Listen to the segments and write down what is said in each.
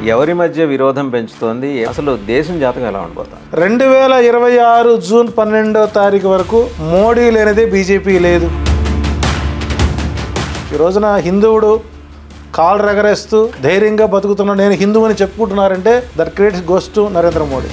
ఎవరి మధ్య విరోధం పెంచుతోంది అసలు దేశం జాతకం ఎలా ఉండబోతుంది రెండు వేల ఇరవై ఆరు జూన్ పన్నెండో తారీఖు వరకు మోడీ లేనిదే బీజేపీ లేదు ఈ రోజున హిందువుడు కాలు రగరేస్తూ ధైర్యంగా బతుకుతున్న నేను హిందువుని చెప్పుకుంటున్నారంటే that creates goes to Narendra Modi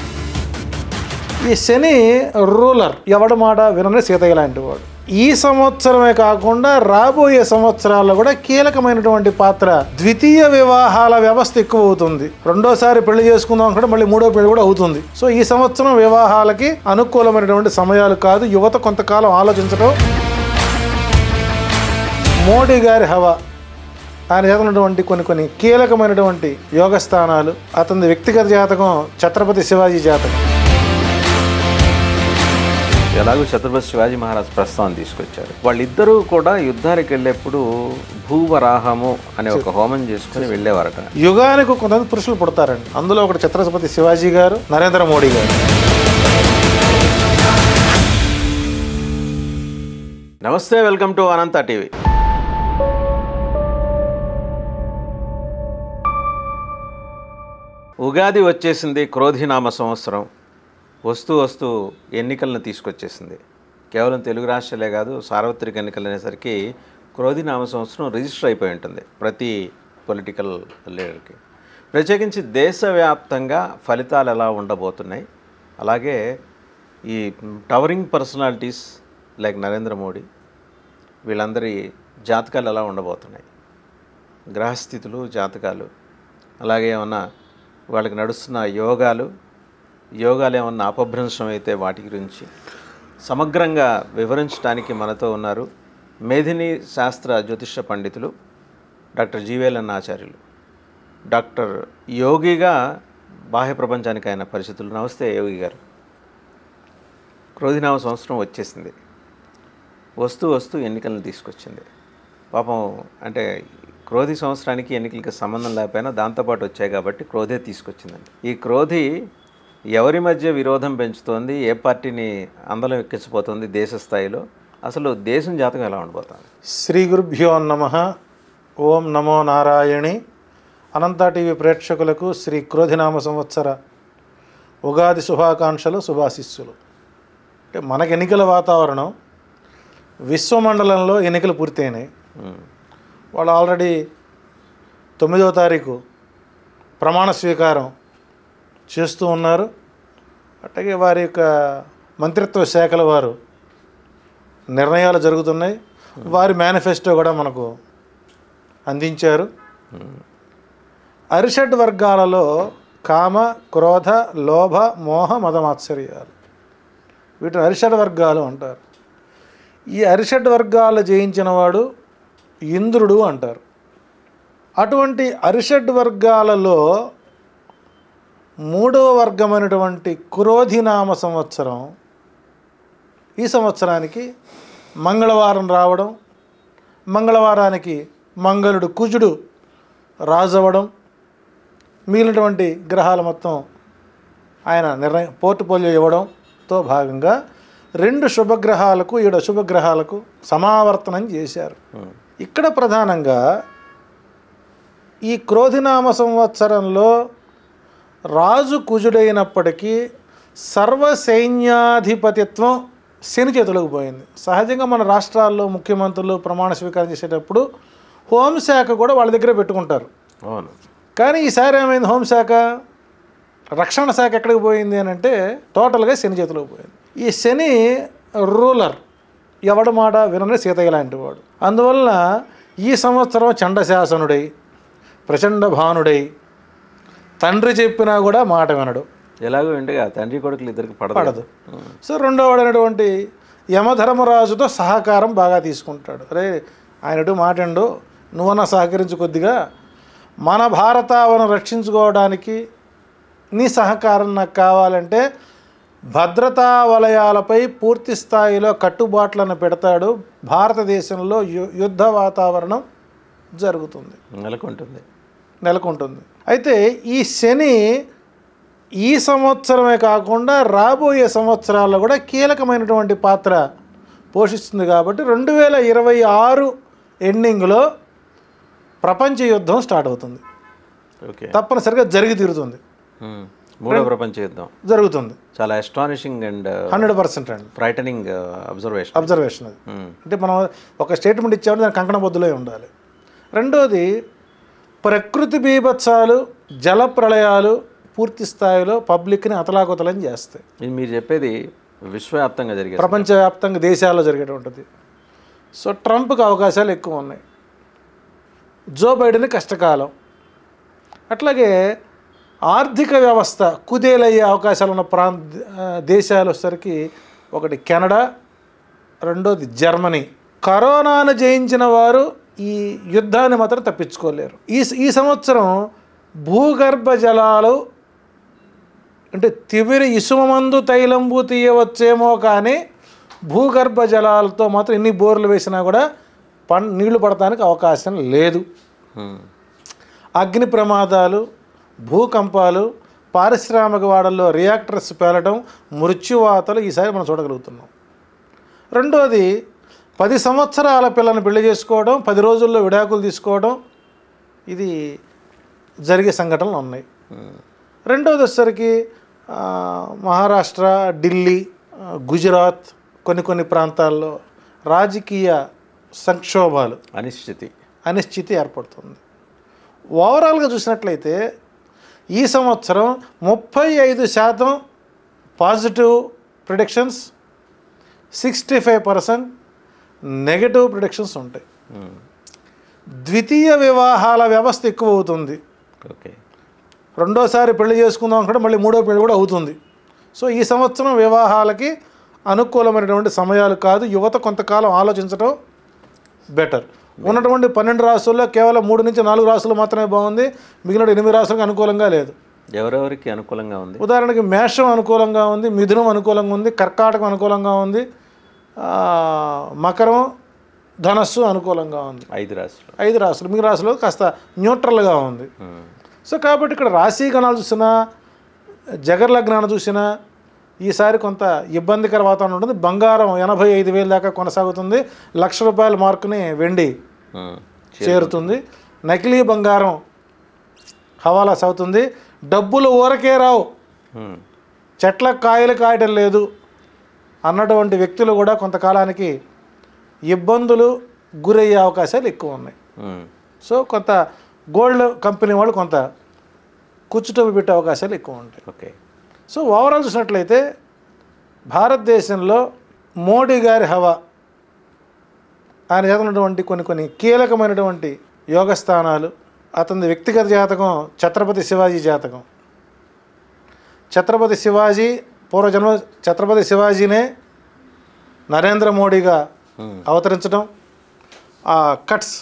ఈ శని రూలర్ ఎవడ మాట వినని సీతయ్య లాంటి వాడు ఈ సంవత్సరమే కాకుండా రాబోయే సంవత్సరాల్లో కూడా కీలకమైనటువంటి పాత్ర ద్వితీయ వివాహాల వ్యవస్థ ఎక్కువ అవుతుంది రెండోసారి పెళ్లి చేసుకుందాం అనుకుంటే మళ్ళీ మూడో పెళ్లి కూడా అవుతుంది సో ఈ సంవత్సరం వివాహాలకి అనుకూలమైనటువంటి సమయాలు కాదు యువత కొంతకాలం ఆలోచించడం మోడీ గారి హవా ఆయన చేతున్నటువంటి కొన్ని కొన్ని కీలకమైనటువంటి యోగ స్థానాలు అతని వ్యక్తిగత జాతకం ఛత్రపతి శివాజీ జాతకం ఎలాగో ఛత్రపతి శివాజీ మహారాజ్ ప్రస్తావన తీసుకొచ్చారు వాళ్ళిద్దరూ కూడా యుద్ధానికి వెళ్ళేప్పుడు భూవరాహము అనే ఒక హోమం చేసుకుని వెళ్ళేవారట యుగానికి కొంతమంది పురుషులు పుడతారండి అందులో ఒకటి ఛత్రపతి శివాజీ గారు నరేంద్ర మోడీ గారు నమస్తే welcome to Anantha TV Ugadi వచ్చేసింది క్రోధినామ సంవత్సరం వస్తూ వస్తూ ఎన్నికలను తీసుకొచ్చేసింది కేవలం తెలుగు రాష్ట్రాలే కాదు సార్వత్రిక ఎన్నికలు అనేసరికి క్రోధినామ సంవత్సరం రిజిస్టర్ అయిపోయి ఉంటుంది ప్రతి పొలిటికల్ లీడర్కి ప్రత్యేకించి దేశవ్యాప్తంగా ఫలితాలు ఎలా ఉండబోతున్నాయి అలాగే ఈ towering personalities like Narendra Modi వీళ్ళందరి జాతకాలు ఎలా ఉండబోతున్నాయి గ్రహస్థితులు జాతకాలు అలాగే ఏమన్నా వాళ్ళకి నడుస్తున్న యోగాలు యోగాలు ఏమన్నా అపభ్రంశం అయితే వాటి గురించి సమగ్రంగా వివరించడానికి మనతో ఉన్నారు మేధిని శాస్త్ర జ్యోతిష పండితులు డాక్టర్ జీవేలన్న ఆచార్యులు డాక్టర్ యోగిగా బాహ్య ప్రపంచానికి ఆయన పరిస్థితులు నమస్తే యోగి గారు క్రోధినామ సంవత్సరం వచ్చేసింది వస్తూ వస్తూ ఎన్నికలను తీసుకొచ్చింది పాపం అంటే క్రోధి సంవత్సరానికి ఎన్నికలకి సంబంధం లేకపోయినా దాంతోపాటు వచ్చాయి కాబట్టి క్రోధే తీసుకొచ్చిందండి ఈ క్రోధి ఎవరి మధ్య విరోధం పెంచుతోంది ఏ పార్టీని అందలం ఎక్కించిపోతుంది దేశ స్థాయిలో అసలు దేశం జాతకం ఎలా ఉండబోతుంది శ్రీ గురుభ్యో నమ ఓం నమో నారాయణి అనంత టీవీ ప్రేక్షకులకు శ్రీ క్రోధినామ సంవత్సర ఉగాది శుభాకాంక్షలు శుభాశిస్సులు అంటే మనకి ఎన్నికల వాతావరణం విశ్వమండలంలో ఎన్నికలు పూర్తయినాయి ఉమ్. వాళ్ళు ఆల్రెడీ తొమ్మిదవ తారీఖు ప్రమాణ స్వీకారం చేస్తూ ఉన్నారు అట్లాగే వారి యొక్క మంత్రిత్వ శాఖల వారు నిర్ణయాలు జరుగుతున్నాయి వారి మేనిఫెస్టో కూడా మనకు అందించారు అరిషడ్ వర్గాలలో కామ క్రోధ లోభ మోహ మదమాత్సర్యాలు వీటిని అరిషడ్ వర్గాలు అంటారు ఈ అరిషడ్ వర్గాలు జయించిన వాడు ఇంద్రుడు అంటారు అటువంటి అరిషడ్ వర్గాలలో మూడవ వర్గమైనటువంటి క్రోధినామ సంవత్సరం ఈ సంవత్సరానికి మంగళవారం రావడం మంగళవారానికి మంగళుడు కుజుడు రాజవ్వడం మిగిలినటువంటి గ్రహాలు మొత్తం ఆయన నిర్ణయం పోర్టుపోలియో ఇవ్వడంతో భాగంగా రెండు శుభగ్రహాలకు ఏడు అశుభగ్రహాలకు సమావర్తనం చేశారు ఉమ్. ఇక్కడ ప్రధానంగా ఈ క్రోధినామ సంవత్సరంలో రాజు కుజుడైనప్పటికీ సర్వ సైన్యాధిపతిత్వం శని చేతులకు పోయింది సహజంగా మన రాష్ట్రాల్లో ముఖ్యమంత్రులు ప్రమాణ స్వీకారం చేసేటప్పుడు హోంశాఖ కూడా వాళ్ళ దగ్గర పెట్టుకుంటారు అవును కానీ ఈసారి ఏమైంది హోంశాఖ రక్షణ శాఖ ఎక్కడికి పోయింది అని అంటే టోటల్గా శని చేతిలోకి పోయింది ఈ శని రూలర్ ఎవడ మాట వినని సీతయ్య లాంటి వాడు అందువలన ఈ సంవత్సరం చండశాసనుడై ప్రచండ భానుడై తండ్రి చెప్పినా కూడా మాట వినడు ఎలాగో ఇంటిగా తండ్రి కొడుకులు ఇద్దరికి పడదు పడదు సో రెండో వాడైనటువంటి యమధర్మరాజుతో సహకారం బాగా తీసుకుంటాడు అరే ఆయనటు మాటండు నువ్వన్నా సహకరించు కొద్దిగా మన భారతావను రక్షించుకోవడానికి నీ సహకారం నాకు కావాలంటే భద్రతా వలయాలపై పూర్తి స్థాయిలో కట్టుబాట్లను పెడతాడు భారతదేశంలో యు యుద్ధ వాతావరణం జరుగుతుంది నెలకొంటుంది నెలకొంటుంది అయితే ఈ శని ఈ సంవత్సరమే కాకుండా రాబోయే సంవత్సరాల్లో కూడా కీలకమైనటువంటి పాత్ర పోషిస్తుంది కాబట్టి రెండు వేల ఇరవై ఆరు ఎండింగ్లో ప్రపంచ యుద్ధం స్టార్ట్ అవుతుంది ఓకే తప్పనిసరిగా జరిగి తీరుతుంది మ్మ్. మూడో ప్రపంచ యుద్ధం జరుగుతుంది చాలా అస్టానిషింగ్ అండ్ హండ్రెడ్ పర్సెంట్ అండి ఫ్రైటనింగ్ అబ్జర్వేషన్ అబ్జర్వేషన్ అది అంటే మనం ఒక స్టేట్మెంట్ ఇచ్చామంటే దాని కంకణ బొద్దులే ఉండాలి రెండోది ప్రకృతి బీభత్సాలు జల ప్రళయాలు పూర్తి స్థాయిలో పబ్లిక్ని అతలాకుతలం చేస్తాయి ఇది మీరు చెప్పేది విశ్వవ్యాప్తంగా జరిగే ప్రపంచవ్యాప్తంగా దేశాల్లో జరిగేటువంటిది సో ట్రంప్కి అవకాశాలు ఎక్కువ ఉన్నాయి జో బైడెన్ కష్టకాలం అట్లాగే ఆర్థిక వ్యవస్థ కుదేలయ్యే అవకాశాలు ఉన్న ప్రాంత ఆ, దేశాలు వచ్చేసరికి ఒకటి కెనడా రెండోది జర్మనీ కరోనాను జయించిన వారు ఈ యుద్ధాన్ని మాత్రం తప్పించుకోలేరు ఈ ఈ సంవత్సరం భూగర్భ జలాలు అంటే తిమిరి ఇసుమందు తైలంబు తీయవచ్చేమో కానీ భూగర్భ జలాలతో మాత్రం ఎన్ని బోర్లు వేసినా కూడా పం నీళ్లు పడటానికి అవకాశం లేదు మ్మ్. అగ్ని ప్రమాదాలు భూకంపాలు పారిశ్రామిక వాడల్లో రియాక్టర్స్ పేలడం మృత్యువాతలు ఈసారి మనం చూడగలుగుతున్నాం రెండోది పది సంవత్సరాల పిల్లని పెళ్లి చేసుకోవడం పది రోజుల్లో విడాకులు తీసుకోవడం ఇది జరిగే సంఘటనలు ఉన్నాయి మ్మ్. రెండవది వచ్చేసరికి ఆ, మహారాష్ట్ర ఢిల్లీ ఆ, గుజరాత్ కొన్ని కొన్ని ప్రాంతాల్లో రాజకీయ సంక్షోభాలు అనిశ్చితి అనిశ్చితి ఏర్పడుతుంది ఓవరాల్గా చూసినట్లయితే ఈ సంవత్సరం ముప్పై ఐదు శాతం positive predictions sixty five percent negative predictions ఉంటాయి మ్మ్. ద్వితీయ వివాహాల వ్యవస్థ ఎక్కువ అవుతుంది ఓకే రెండోసారి పెళ్లి చేసుకుందాం అనుకుంటే మళ్ళీ మూడో పెళ్లి కూడా అవుతుంది సో ఈ సంవత్సరం వివాహాలకి అనుకూలమైనటువంటి సమయాలు కాదు యువత కొంతకాలం ఆలోచించడం బెటర్ ఉన్నటువంటి పన్నెండు రాసుల్లో కేవలం మూడు నుంచి నాలుగు రాసులు మాత్రమే బాగుంది మిగిలిన ఎనిమిది రాసులకు అనుకూలంగా లేదు ఎవరెవరికి అనుకూలంగా ఉంది ఉదాహరణకి మేషం అనుకూలంగా ఉంది మిథునం అనుకూలంగా ఉంది కర్కాటకం అనుకూలంగా ఉంది ఆ, మకరం ధనస్సు అనుకూలంగా ఉంది ఐదు రాశులు ఐదు రాసులు మిగిలిన రాసులు కాస్త న్యూట్రల్గా ఉంది మ్మ్. సో కాబట్టి ఇక్కడ రాశి గణాలు చూసినా జగర్ లగ్నాన్ని చూసినా ఈసారి కొంత ఇబ్బందికర వాతావరణం ఉంటుంది బంగారం ఎనభై ఐదు వేల దాకా కొనసాగుతుంది లక్ష రూపాయల మార్కుని వెండి మ్మ్. చేరుతుంది నకిలీ బంగారం హవాలా సాగుతుంది డబ్బులు ఊరకే రావు మ్మ్. చెట్ల కాయలు కాయటం లేదు అన్నటువంటి వ్యక్తులు కూడా కొంతకాలానికి ఇబ్బందులు గురయ్యే అవకాశాలు ఎక్కువ ఉన్నాయి మ్మ్. సో కొంత గోల్డ్ కంపెనీ వాళ్ళు కొంత కూర్చుటోపు పెట్టే అవకాశాలు ఎక్కువ ఉంటాయి ఓకే సో ఓవరాల్ చూసినట్లయితే భారతదేశంలో మోడీ గారి హవా ఆయన చేతున్నటువంటి కొన్ని కొన్ని కీలకమైనటువంటి యోగ స్థానాలు అతని వ్యక్తిగత జాతకం ఛత్రపతి శివాజీ జాతకం ఛత్రపతి శివాజీ పూర్వజన్మ ఛత్రపతి శివాజీనే నరేంద్ర మోడీగా మ్మ్. అవతరించడం ఆ కట్స్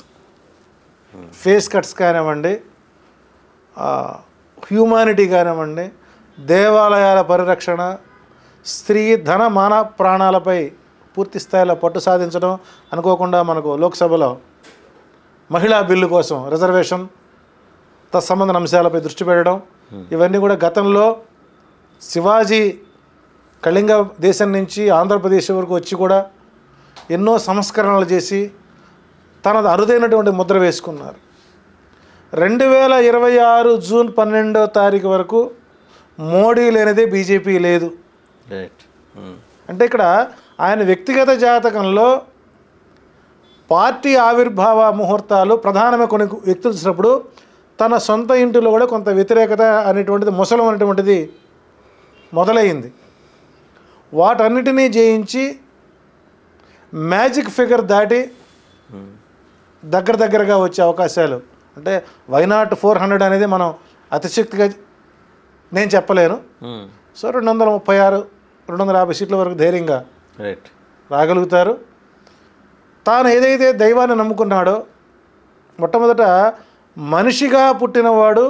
ఫేస్ కట్స్ కానివ్వండి ఆ, హ్యూమానిటీ కానివ్వండి దేవాలయాల పరిరక్షణ స్త్రీ ధన మాన ప్రాణాలపై పూర్తి స్థాయిలో పట్టు సాధించడం అనుకోకుండా మనకు లోక్సభలో మహిళా బిల్లు కోసం రిజర్వేషన్ తత్సంబంధ అంశాలపై దృష్టి పెట్టడం ఇవన్నీ కూడా గతంలో శివాజీ కళింగ దేశం నుంచి ఆంధ్రప్రదేశ్ వరకు వచ్చి కూడా ఎన్నో సంస్కరణలు చేసి తనది అరుదైనటువంటి ముద్ర వేసుకున్నారు రెండు వేల ఇరవై ఆరు జూన్ పన్నెండో తారీఖు వరకు మోడీ లేనిదే బీజేపీ లేదు రైట్ మ్మ్. అంటే ఇక్కడ ఆయన వ్యక్తిగత జాతకంలో పార్టీ ఆవిర్భావ ముహూర్తాలు ప్రధానమైన కొన్ని వ్యక్తులు చూసినప్పుడు తన సొంత ఇంటిలో కూడా కొంత వ్యతిరేకత అనేటువంటిది ముసలం అనేటువంటిది మొదలైంది వాటన్నిటినీ జయించి మ్యాజిక్ ఫిగర్ దాటి మ్మ్. దగ్గర దగ్గరగా వచ్చే అవకాశాలు అంటే వైనాట్ ఫోర్ హండ్రెడ్ అనేది మనం అతిశక్తిగా నేను చెప్పలేను మ్మ్. సో రెండు వందల ముప్పై ఆరు రెండు వందల యాభై సీట్ల వరకు ధైర్యంగా రైట్ రాగలుగుతారు తాను ఏదైతే దైవాన్ని నమ్ముకున్నాడో మొట్టమొదట మనిషిగా పుట్టినవాడు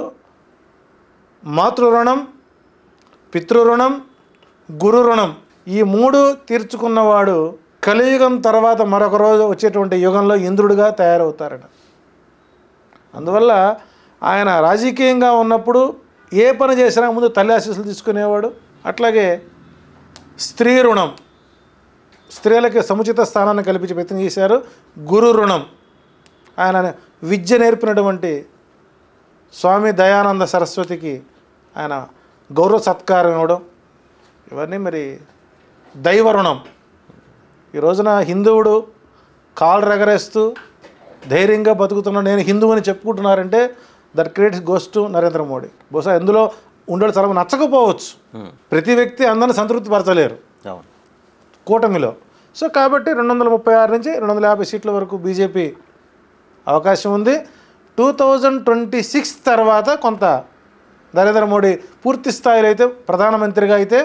మాతృ రుణం పితృ రుణం గురు రుణం ఈ మూడు తీర్చుకున్నవాడు కలియుగం తర్వాత మరొక రోజు వచ్చేటువంటి యుగంలో ఇంద్రుడిగా తయారవుతారట అందువల్ల ఆయన రాజకీయంగా ఉన్నప్పుడు ఏ పని చేసినా ముందు తల్లి ఆశీస్సులు తీసుకునేవాడు అట్లాగే స్త్రీ రుణం స్త్రీలకి సముచిత స్థానాన్ని కల్పించి ప్రయత్నం చేశారు గురు రుణం ఆయన విద్య నేర్పినటువంటి స్వామి దయానంద సరస్వతికి ఆయన గౌరవ సత్కారం ఇవ్వడం ఇవన్నీ మరి దైవ రుణం ఈ రోజున హిందువుడు కాళ్ళు రగరేస్తూ ధైర్యంగా బతుకుతున్న నేను హిందువు అని చెప్పుకుంటున్నారంటే that creates goes to Narendra Modi బహుశా ఎందులో ఉండడం చాలా నచ్చకపోవచ్చు ఉమ్. ప్రతి వ్యక్తి అందరిని సంతృప్తి పరచలేరు అవును కూటమిలో సో కాబట్టి రెండు వందల ముప్పై ఆరు నుంచి రెండు వందల యాభై సీట్ల వరకు బీజేపీ అవకాశం ఉంది టూ థౌజండ్ ట్వంటీ సిక్స్ తర్వాత కొంత నరేంద్ర మోడీ పూర్తి స్థాయిలో అయితే ప్రధానమంత్రిగా అయితే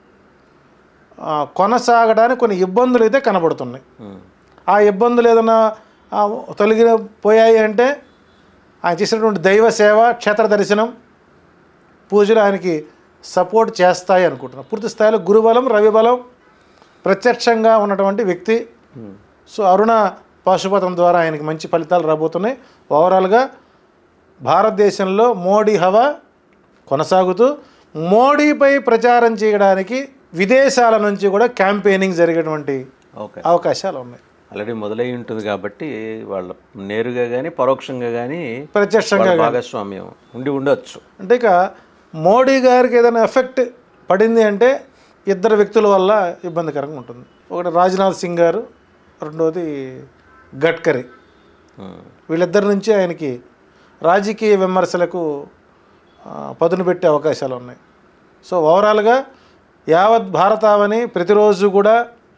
ఆ, కొనసాగడానికి కొన్ని ఇబ్బందులు అయితే కనబడుతున్నాయి ఉమ్. ఆ ఇబ్బందులు ఏదైనా ఆ, తొలగి పోయాయి అంటే ఆయన చేసినటువంటి దైవ సేవ క్షేత్ర దర్శనం పూజలు ఆయనకి సపోర్ట్ చేస్తాయి అనుకుంటున్నాను పూర్తి స్థాయిలో గురుబలం రవిబలం ప్రత్యక్షంగా ఉన్నటువంటి వ్యక్తి ఉమ్. సో అరుణ పాశుపతం ద్వారా ఆయనకి మంచి ఫలితాలు రాబోతున్నాయి ఓవరాల్గా భారతదేశంలో మోడీ హవా కొనసాగుతూ మోడీపై ప్రచారం చేయడానికి విదేశాల నుంచి కూడా క్యాంపెయినింగ్ జరిగేటువంటి ఓకే అవకాశాలు ఉన్నాయి ఆల్రెడీ మొదలై ఉంటుంది కాబట్టి వాళ్ళ నేరుగా కానీ పరోక్షంగా కానీ ప్రత్యక్షంగా వాళ్ళ భాగస్వామ్యం ఉండి ఉండొచ్చు అంటే ఇక మోడీ గారికి ఏదైనా ఎఫెక్ట్ పడింది అంటే ఇద్దరు వ్యక్తుల వల్ల ఇబ్బందికరంగా ఉంటుంది ఒకటి రాజ్నాథ్ సింగ్ గారు రెండవది గడ్కరీ ఉమ్. వీళ్ళిద్దరి నుంచి ఆయనకి రాజకీయ విమర్శలకు ఆ, పదును పెట్టే అవకాశాలు ఉన్నాయి సో ఓవరాల్గా యావత్ భారతావని ప్రతిరోజు కూడా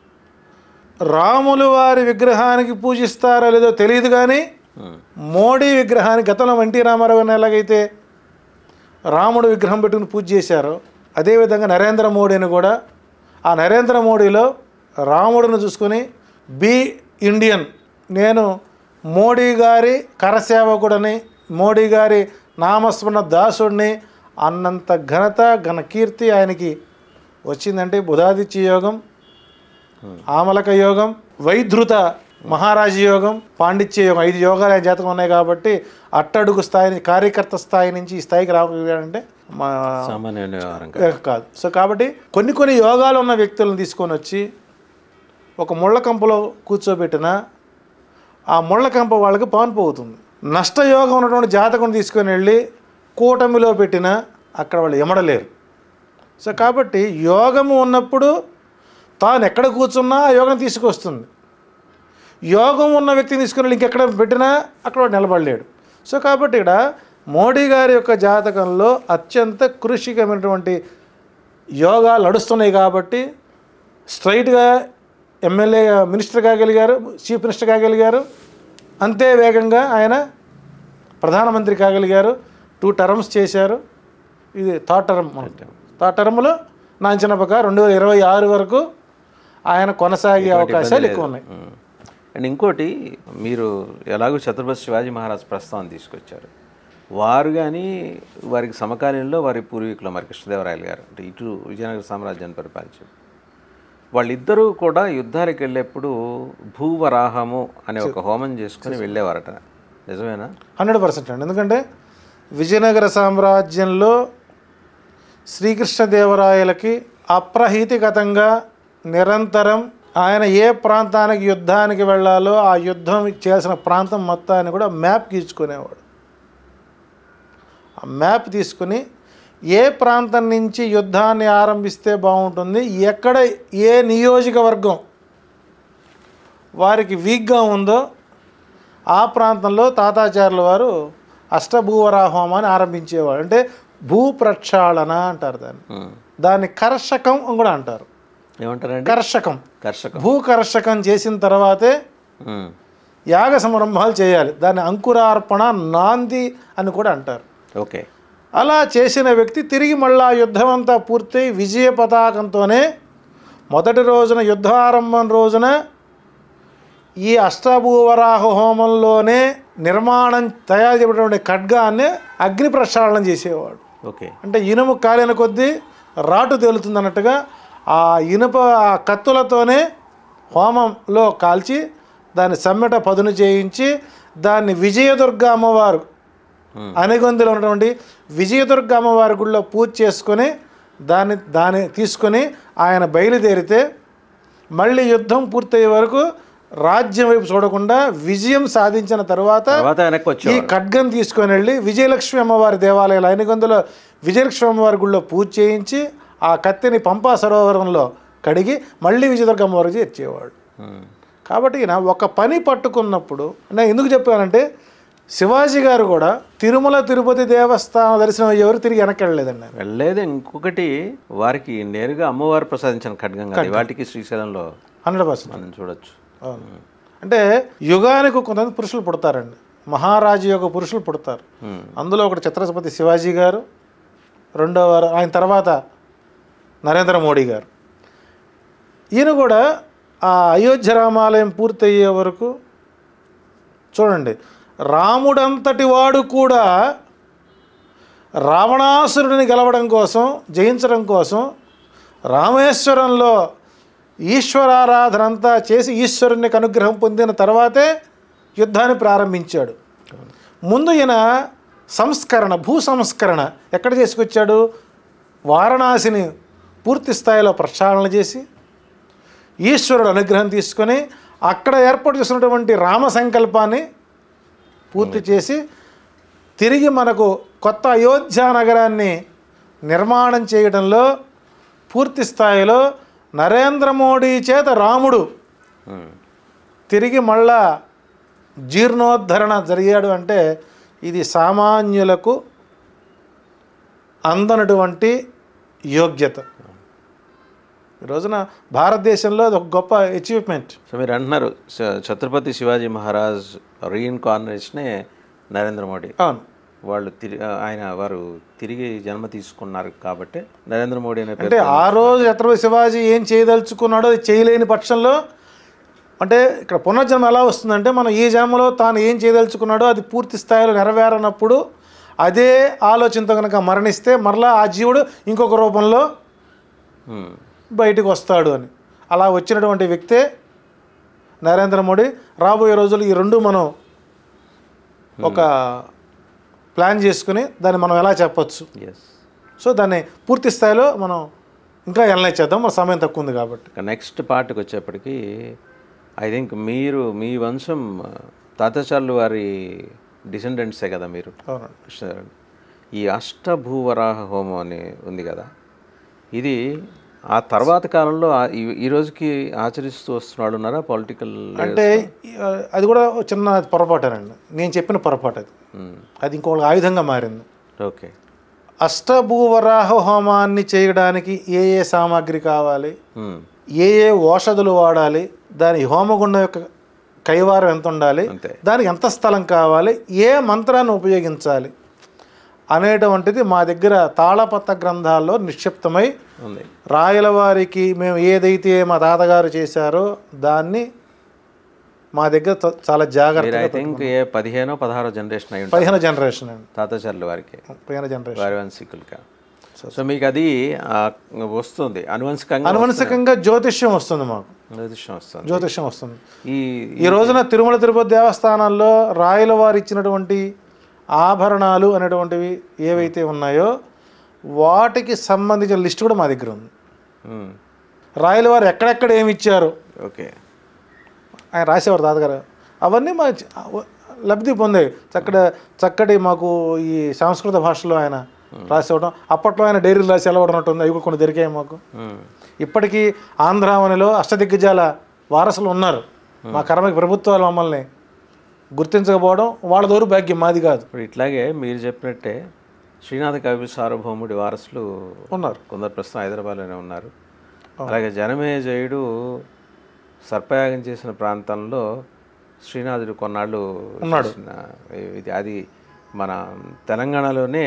రాములు వారి విగ్రహానికి పూజిస్తారో లేదో తెలియదు కానీ ఉమ్. మోడీ విగ్రహానికి గతంలో ఎన్టీ రామారావు గారిని ఎలాగైతే రాముడు విగ్రహం పెట్టుకుని పూజ చేశారో అదేవిధంగా నరేంద్ర మోడీని కూడా ఆ నరేంద్ర మోడీలో రాముడిని చూసుకొని బి ఇండియన్ నేను మోడీ గారి కరసేవకుడని మోడీ గారి నామస్మరణ దాసుడిని అన్నంత ఘనత ఘన కీర్తి ఆయనకి వచ్చిందంటే బుధాదిత్య యోగం ఆమలక యోగం వైధృత మహారాజ యోగం పాండిత్య యోగం ఐదు యోగాలు ఆయన జాతకం ఉన్నాయి కాబట్టి అట్టడుగు స్థాయి నుంచి కార్యకర్త స్థాయి నుంచి ఈ స్థాయికి రాగలిగాడంటే మా సామాన్య వ్యవహారం కాదు. కాదు సో కాబట్టి కొన్ని కొన్ని యోగాలు ఉన్న వ్యక్తులను తీసుకొని వచ్చి ఒక ముళ్ళ కంపలో కూర్చోబెట్టిన ఆ ముళ్ళ కంప వాళ్ళకి పాన్పోతుంది నష్టయోగం ఉన్నటువంటి జాతకం తీసుకొని వెళ్ళి కూటమిలో పెట్టిన అక్కడ వాళ్ళు ఎమడలేరు సో కాబట్టి యోగము ఉన్నప్పుడు తాను ఎక్కడ కూర్చున్నా ఆ యోగం తీసుకొస్తుంది యోగం ఉన్న వ్యక్తిని తీసుకుని వెళ్ళి ఇంకెక్కడ పెట్టినా అక్కడ వాడు నిలబడలేడు సో కాబట్టి ఇక్కడ మోడీ గారి యొక్క జాతకంలో అత్యంత కృషికమైనటువంటి యోగాలు నడుస్తున్నాయి కాబట్టి స్ట్రైట్గా ఎమ్మెల్యే మినిస్టర్ కాగలిగారు చీఫ్ మినిస్టర్ కాగలిగారు అంతే వేగంగా ఆయన ప్రధానమంత్రి కాగలిగారు టూ టర్మ్స్ చేశారు ఇది థర్డ్ టర్మ్ థర్డ్ టర్మ్లో నా అంచనా ప్రకారం రెండు వేల ఇరవై ఆరు వరకు ఆయన కొనసాగే అవకాశాలు ఎక్కువ ఉన్నాయి ఉమ్. అండ్ ఇంకోటి మీరు ఎలాగో ఛత్రపతి శివాజీ మహారాజ్ ప్రస్తావన తీసుకొచ్చారు వారు కానీ వారికి సమకాలీనంలో వారి పూర్వీకులు మరి కృష్ణదేవరాయలు గారు అంటే ఇటు విజయనగర సామ్రాజ్యాన్ని పరిపాలించారు వాళ్ళిద్దరూ కూడా యుద్ధాలకు వెళ్ళేప్పుడు భూవరాహము అనే ఒక హోమం చేసుకుని వెళ్ళేవారట నిజమేనా హండ్రెడ్ పర్సెంట్ అండి ఎందుకంటే విజయనగర సామ్రాజ్యంలో శ్రీకృష్ణదేవరాయలకి అప్రహీతిగతంగా నిరంతరం ఆయన ఏ ప్రాంతానికి యుద్ధానికి వెళ్ళాలో ఆ యుద్ధం చేయాల్సిన ప్రాంతం మొత్తాన్ని కూడా మ్యాప్ గీచుకునేవాడు ఆ మ్యాప్ తీసుకుని ఏ ప్రాంతం నుంచి యుద్ధాన్ని ఆరంభిస్తే బాగుంటుంది ఎక్కడ ఏ నియోజకవర్గం వారికి వీక్గా ఉందో ఆ ప్రాంతంలో తాతాచార్యుల వారు అష్టభూవరాహోమాన్ని ఆరంభించేవాడు అంటే భూ ప్రక్షాళన అంటారు దాన్ని ఉమ్. దాన్ని కర్షకం అని కూడా అంటారు ఏమంటారండి కర్షకం కర్షకం భూ కర్షకం చేసిన తర్వాతే ఉమ్. యాగ సంరంభాలు చేయాలి దాన్ని అంకురార్పణ నాంది అని కూడా అంటారు ఓకే అలా చేసిన వ్యక్తి తిరిగి మళ్ళా యుద్ధం అంతా పూర్తయి విజయ పతాకంతోనే మొదటి రోజున యుద్ధారంభం రోజున ఈ అష్టభూవరాహ హోమంలోనే నిర్మాణం తయారు చేయబడినటువంటి ఖడ్గాన్ని అగ్ని ప్రక్షాళన చేసేవాడు ఓకే అంటే ఇనుము కాలిన కొద్దీ రాటు తేలుతుంది అన్నట్టుగా ఆ ఇనుప ఆ కత్తులతోనే హోమంలో కాల్చి దాన్ని సమ్మెట పదును చేయించి దాన్ని విజయదుర్గ అమ్మవారు అనగొందులో ఉన్నటువంటి విజయదుర్గ అమ్మవారి గుడిలో పూజ చేసుకొని దాన్ని దాన్ని తీసుకొని ఆయన బయలుదేరితే మళ్ళీ యుద్ధం పూర్తయ్యే వరకు రాజ్యం వైపు చూడకుండా విజయం సాధించిన తర్వాత తర్వాత వెనక్కి ఈ వచ్చేవాడు ఖడ్గం తీసుకొని వెళ్ళి విజయలక్ష్మి అమ్మవారి దేవాలయాలు అయినగొందులో విజయలక్ష్మి అమ్మవారి గుడిలో పూజ చేయించి ఆ కత్తిని పంపా సరోవరంలో కడిగి మళ్ళీ విజయదుర్గ అమ్మవారికి ఇచ్చేవాడు ఉమ్. కాబట్టి ఈయన ఒక పని పట్టుకున్నప్పుడు నేను ఎందుకు చెప్పానంటే శివాజీ గారు కూడా తిరుమల తిరుపతి దేవస్థానం దర్శనం అయ్యేవారు తిరిగి వెనక్కి వెళ్ళలేదండి ఆయన. వెళ్ళలేదు ఇంకొకటి వారికి నేరుగా అమ్మవారు ప్రసాదించిన ఖడ్గం కాదు వాటికి శ్రీశైలంలో హండ్రెడ్ పర్సెంట్ మనం చూడొచ్చు అవును అంటే యుగానికి కొంతమంది పురుషులు పుడతారండి మహారాజు యొక్క పురుషులు పుడతారు ఉమ్. అందులో ఒకటి ఛత్రపతి శివాజీ గారు రెండవ ఆయన తర్వాత నరేంద్ర మోడీ గారు ఈయన కూడా ఆ అయోధ్య రామాలయం పూర్తయ్యే వరకు చూడండి రాముడంతటి వాడు కూడా రావణాసురుడిని గెలవడం కోసం జయించడం కోసం రామేశ్వరంలో ఈశ్వరారాధన అంతా చేసి ఈశ్వరుని అనుగ్రహం పొందిన తర్వాతే యుద్ధాన్ని ప్రారంభించాడు ముందు ఈయన సంస్కరణ భూ సంస్కరణ ఎక్కడ చేసుకొచ్చాడు వారణాసిని పూర్తి స్థాయిలో ప్రక్షాళన చేసి ఈశ్వరుడు అనుగ్రహం తీసుకొని అక్కడ ఏర్పాటు చేసినటువంటి రామ సంకల్పాన్ని పూర్తి చేసి తిరిగి మనకు కొత్త అయోధ్య నగరాన్ని నిర్మాణం చేయడంలో పూర్తి స్థాయిలో నరేంద్ర మోడీ చేత రాముడు ఉమ్. తిరిగి మళ్ళా జీర్ణోద్ధరణ జరిగాడు అంటే ఇది సామాన్యులకు అందనటువంటి యోగ్యత ఈ రోజున భారతదేశంలో అది ఒక గొప్ప అచీవ్మెంట్ సో మీరు అంటున్నారు స- ఛత్రపతి శివాజీ మహారాజ్ రీఇన్కార్నేషనే నరేంద్ర మోడీ అవును వాళ్ళు తిరిగి ఆయన వారు తిరిగి జన్మ తీసుకున్నారు కాబట్టి నరేంద్ర మోడీ అనే అంటే పేరు ఆ రోజు ఛత్రపతి శివాజీ ఏం చేయదలుచుకున్నాడో అది చేయలేని పక్షంలో అంటే ఇక్కడ పునర్జన్మ ఎలా వస్తుందంటే మనం ఈ జన్మలో తాను ఏం చేయదలుచుకున్నాడో అది పూర్తి స్థాయిలో నెరవేరనప్పుడు అదే ఆలోచనతో కనుక మరణిస్తే మరలా ఆ జీవుడు ఇంకొక రూపంలో ఉమ్. బయటకు వస్తాడు అని అలా వచ్చినటువంటి వ్యక్తే నరేంద్ర మోడీ రాబోయే రోజులు ఈ రెండు మనం ఒక ప్లాన్ చేసుకుని దాన్ని మనం ఎలా చెప్పొచ్చు ఎస్ సో దాన్ని పూర్తి స్థాయిలో మనం ఇంకా ఎనలైజ్ చేద్దాం మన సమయం తక్కువ ఉంది కాబట్టి ఇక నెక్స్ట్ పార్ట్కి వచ్చేప్పటికి ఐ థింక్ మీరు మీ వంశం తాతాచార్యులు వారి డిసెండెంట్సే కదా మీరు అవునండి కృష్ణ- ఈ అష్టభూవరాహ హోమం అని ఉంది కదా ఇది ఆ తర్వాత కాలంలో ఆ- ఈ- ఈ రోజుకి ఆచరిస్తూ వస్తున్నాడు ఉన్నారా పొలిటికల్ అంటే ఆ, అది కూడా ఒక చిన్న పొరపాటేనండి నేను చెప్పిన పొరపాటు అది అది ఇంకొక ఆయుధంగా మారింది ఓకే అష్టభూవరాహ హోమాన్ని చేయడానికి ఏ ఏ సామాగ్రి కావాలి ఏ ఏ ఔషధులు వాడాలి దాని హోమగుండం యొక్క కైవారం ఎంత ఉండాలి అంతే దానికి ఎంత స్థలం కావాలి ఏ మంత్రాన్ని ఉపయోగించాలి అనేటువంటిది మా దగ్గర తాళపత్ర గ్రంథాల్లో నిక్షిప్తమై ఉంది రాయల వారికి మేము ఏదైతే మా తాతగారు చేశారో దాన్ని మా దగ్గర చ- చాలా మీరు జాగ్రత్తగా ఐ థింక్ ఏ పదిహేనో పదహారో జనరేషన్ అయి ఉంటుంది పదిహేను జనరేషన్ అండి తాతాచార్యుల వారికి పదిహేను జనరేషన్ వారి వంశీకులుగా సో మీకు అది ఆ, వస్తుంది అనువంశికంగా అనువంశకంగా జ్యోతిష్యం వస్తుంది మాకు జ్యోతిష్యం వస్తుంది జ్యోతిష్యం వస్తుంది ఈ ఈ రోజున తిరుమల తిరుపతి దేవస్థానాల్లో రాయల వారు ఇచ్చినటువంటి ఆభరణాలు అనేటువంటివి ఏవైతే ఉన్నాయో వాటికి సంబంధించిన లిస్ట్ కూడా మా దగ్గర ఉంది మ్, రాయల వారు ఎక్కడెక్కడ ఏమి ఇచ్చారు ఓకే ఆయన రాసేవారు తాతగారు అవన్నీ మా చ- లబ్ధి పొందాయి చక్కటి చక్కటి మాకు ఈ సంస్కృత భాషలో ఆయన రాసివ్వడం అప్పట్లో ఆయన డైరీలు రాసి ఎలా ఉంటుంది అవి కూడా కొన్ని దొరికాయి మాకు మ్, ఇప్పటికీ ఆంధ్రావనిలో అష్టదిగ్గజాల వారసులు ఉన్నారు మా కర్మకి ప్రభుత్వాలు మమ్మల్ని గుర్తించకపోవడం వాళ్ళ దూరు భాగ్యం మాది కాదు ఇప్పుడు ఇట్లాగే మీరు చెప్పినట్టే శ్రీనాథ కవి సార్వభౌముడి వారసులు ఉన్నారు కొందరు ప్రస్తుతం హైదరాబాద్లోనే ఉన్నారు అలాగే జనమేజయుడు సర్పయాగం చేసిన ప్రాంతంలో శ్రీనాథుడు కొన్నాళ్ళు చేసిన ఇది అది మన తెలంగాణలోనే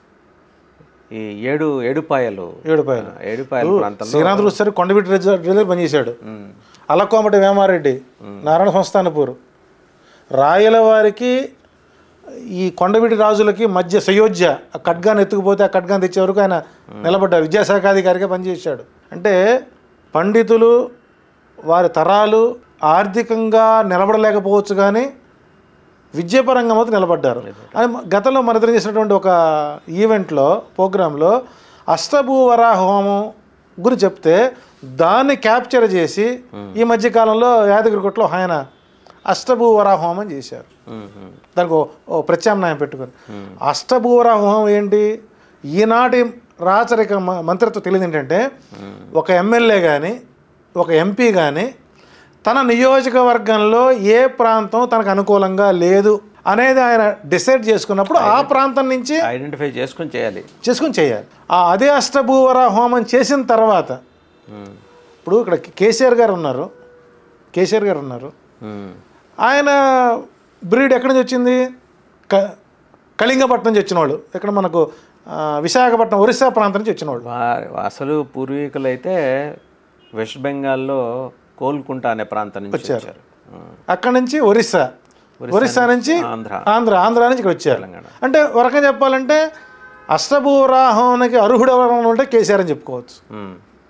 ఈ ఏడు ఏడుపాయలు ఏడుపాయలు. ఆ, ఏడుపాయల ప్రాంతంలో శ్రీనాథుడు వచ్చారు కొండవీటి రిజర్వ్ పనిచేశాడు ఉమ్, అల్లకోమటి వేమారెడ్డి నారాయణ సంస్థానపూర్ రాయల వారికి ఈ కొండవీటి రాజులకి మధ్య సయోధ్య ఆ ఖడ్గాన్ని ఎత్తుకుపోతే ఆ ఖడ్గాన్ని తెచ్చే వరకు ఆయన నిలబడ్డారు విద్యాశాఖాధికారిగా పనిచేశాడు అంటే పండితులు వారి తరాలు ఆర్థికంగా నిలబడలేకపోవచ్చు కానీ విద్యాపరంగా మాత్రం నిలబడ్డారు అని మ- గతంలో మన ఇద్దరం చేసినటువంటి ఒక ఈవెంట్లో ప్రోగ్రాంలో అష్టభూవరాహ హోమం గురి చెప్తే దాన్ని క్యాప్చర్ చేసి ఈ మధ్య కాలంలో యాదగిరిగుట్టలో ఆయన అష్టభూవరా హోమం చేశారు ఉమ్, ఉమ్, దానికి ఓ- ఓ ప్రత్యామ్నాయం పెట్టుకొని అష్టభూవరా హోమం ఏంటి ఈనాటి రాచరిక మ- మంత్రిత్వ తెలియదు ఏంటంటే ఒక ఎమ్మెల్యే కానీ ఒక ఎంపీ కానీ తన నియోజకవర్గంలో ఏ ప్రాంతం తనకు అనుకూలంగా లేదు అనేది ఆయన డిసైడ్ చేసుకున్నప్పుడు ఆ ప్రాంతం నుంచి ఐడెంటిఫై చేసుకొని చేయాలి చేసుకుని చేయాలి ఆ అదే అష్టభూవర హోమం చేసిన తర్వాత ఉమ్, ఇప్పుడు ఇక్కడ కేసీఆర్ గారు ఉన్నారు కేసీఆర్ గారు ఉన్నారు ఉమ్, ఆయన బ్రీడ్ ఎక్కడి నుంచి వచ్చింది క కళింగపట్నం నుంచి వచ్చిన వాళ్ళు ఇక్కడ మనకు ఆ, విశాఖపట్నం ఒరిస్సా ప్రాంతం నుంచి వచ్చిన వాళ్ళు వారి అసలు పూర్వీకులు అయితే వెస్ట్ బెంగాల్లో కోల్కుంట అనే ప్రాంతం నుంచి వచ్చారు ఉమ్, అక్కడి నుంచి ఒరిస్సా ఒరిస్సా నుంచి ఆంధ్ర ఆంధ్ర ఆంధ్ర నుంచి ఇక్కడ వచ్చారు తెలంగాణ అంటే ఒక రకంగా చెప్పాలంటే అష్టభూరాహోనికి అర్హుడు ఎవరైనా ఉంటే కేసీఆర్ అని చెప్పుకోవచ్చు ఉమ్,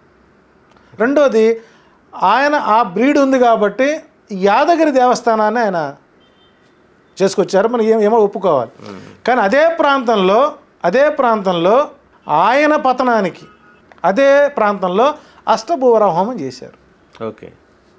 రెండోది ఆయన ఆ బ్రీడ్ ఉంది కాబట్టి యాదగిరి దేవస్థానాన్ని ఆయన చేసుకొచ్చారు మనం ఏం ఏమో ఒప్పుకోవాలి కానీ అదే ప్రాంతంలో అదే ప్రాంతంలో ఆయన పతనానికి అదే ప్రాంతంలో అష్టభూవర హోమం చేశారు ఓకే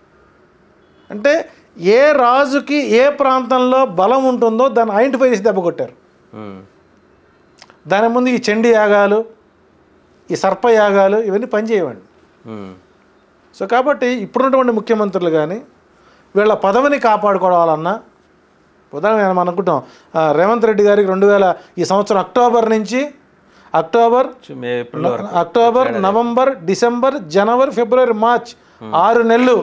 అంటే ఏ రాజుకి ఏ ప్రాంతంలో బలం ఉంటుందో దాన్ని ఐడెంటిఫై చేసి దెబ్బ కొట్టారు ఉమ్, దాని ముందు ఈ చండీ యాగాలు ఈ సర్పయాగాలు ఇవన్నీ పనిచేయవండి ఉమ్, సో కాబట్టి ఇప్పుడున్నటువంటి ముఖ్యమంత్రులు కానీ వీళ్ళ పదవిని కాపాడుకోవాలన్నా ఉదాహరణ మనం అనుకుంటాం ఆ, రేవంత్ రెడ్డి గారికి రెండు వేల ఈ సంవత్సరం అక్టోబర్ నుంచి అక్టోబర్ చు- మే ఏప్రిల్ వరకు అక్టోబర్ నవంబర్ డిసెంబర్ జనవరి ఫిబ్రవరి మార్చ్ ఆరు నెలలు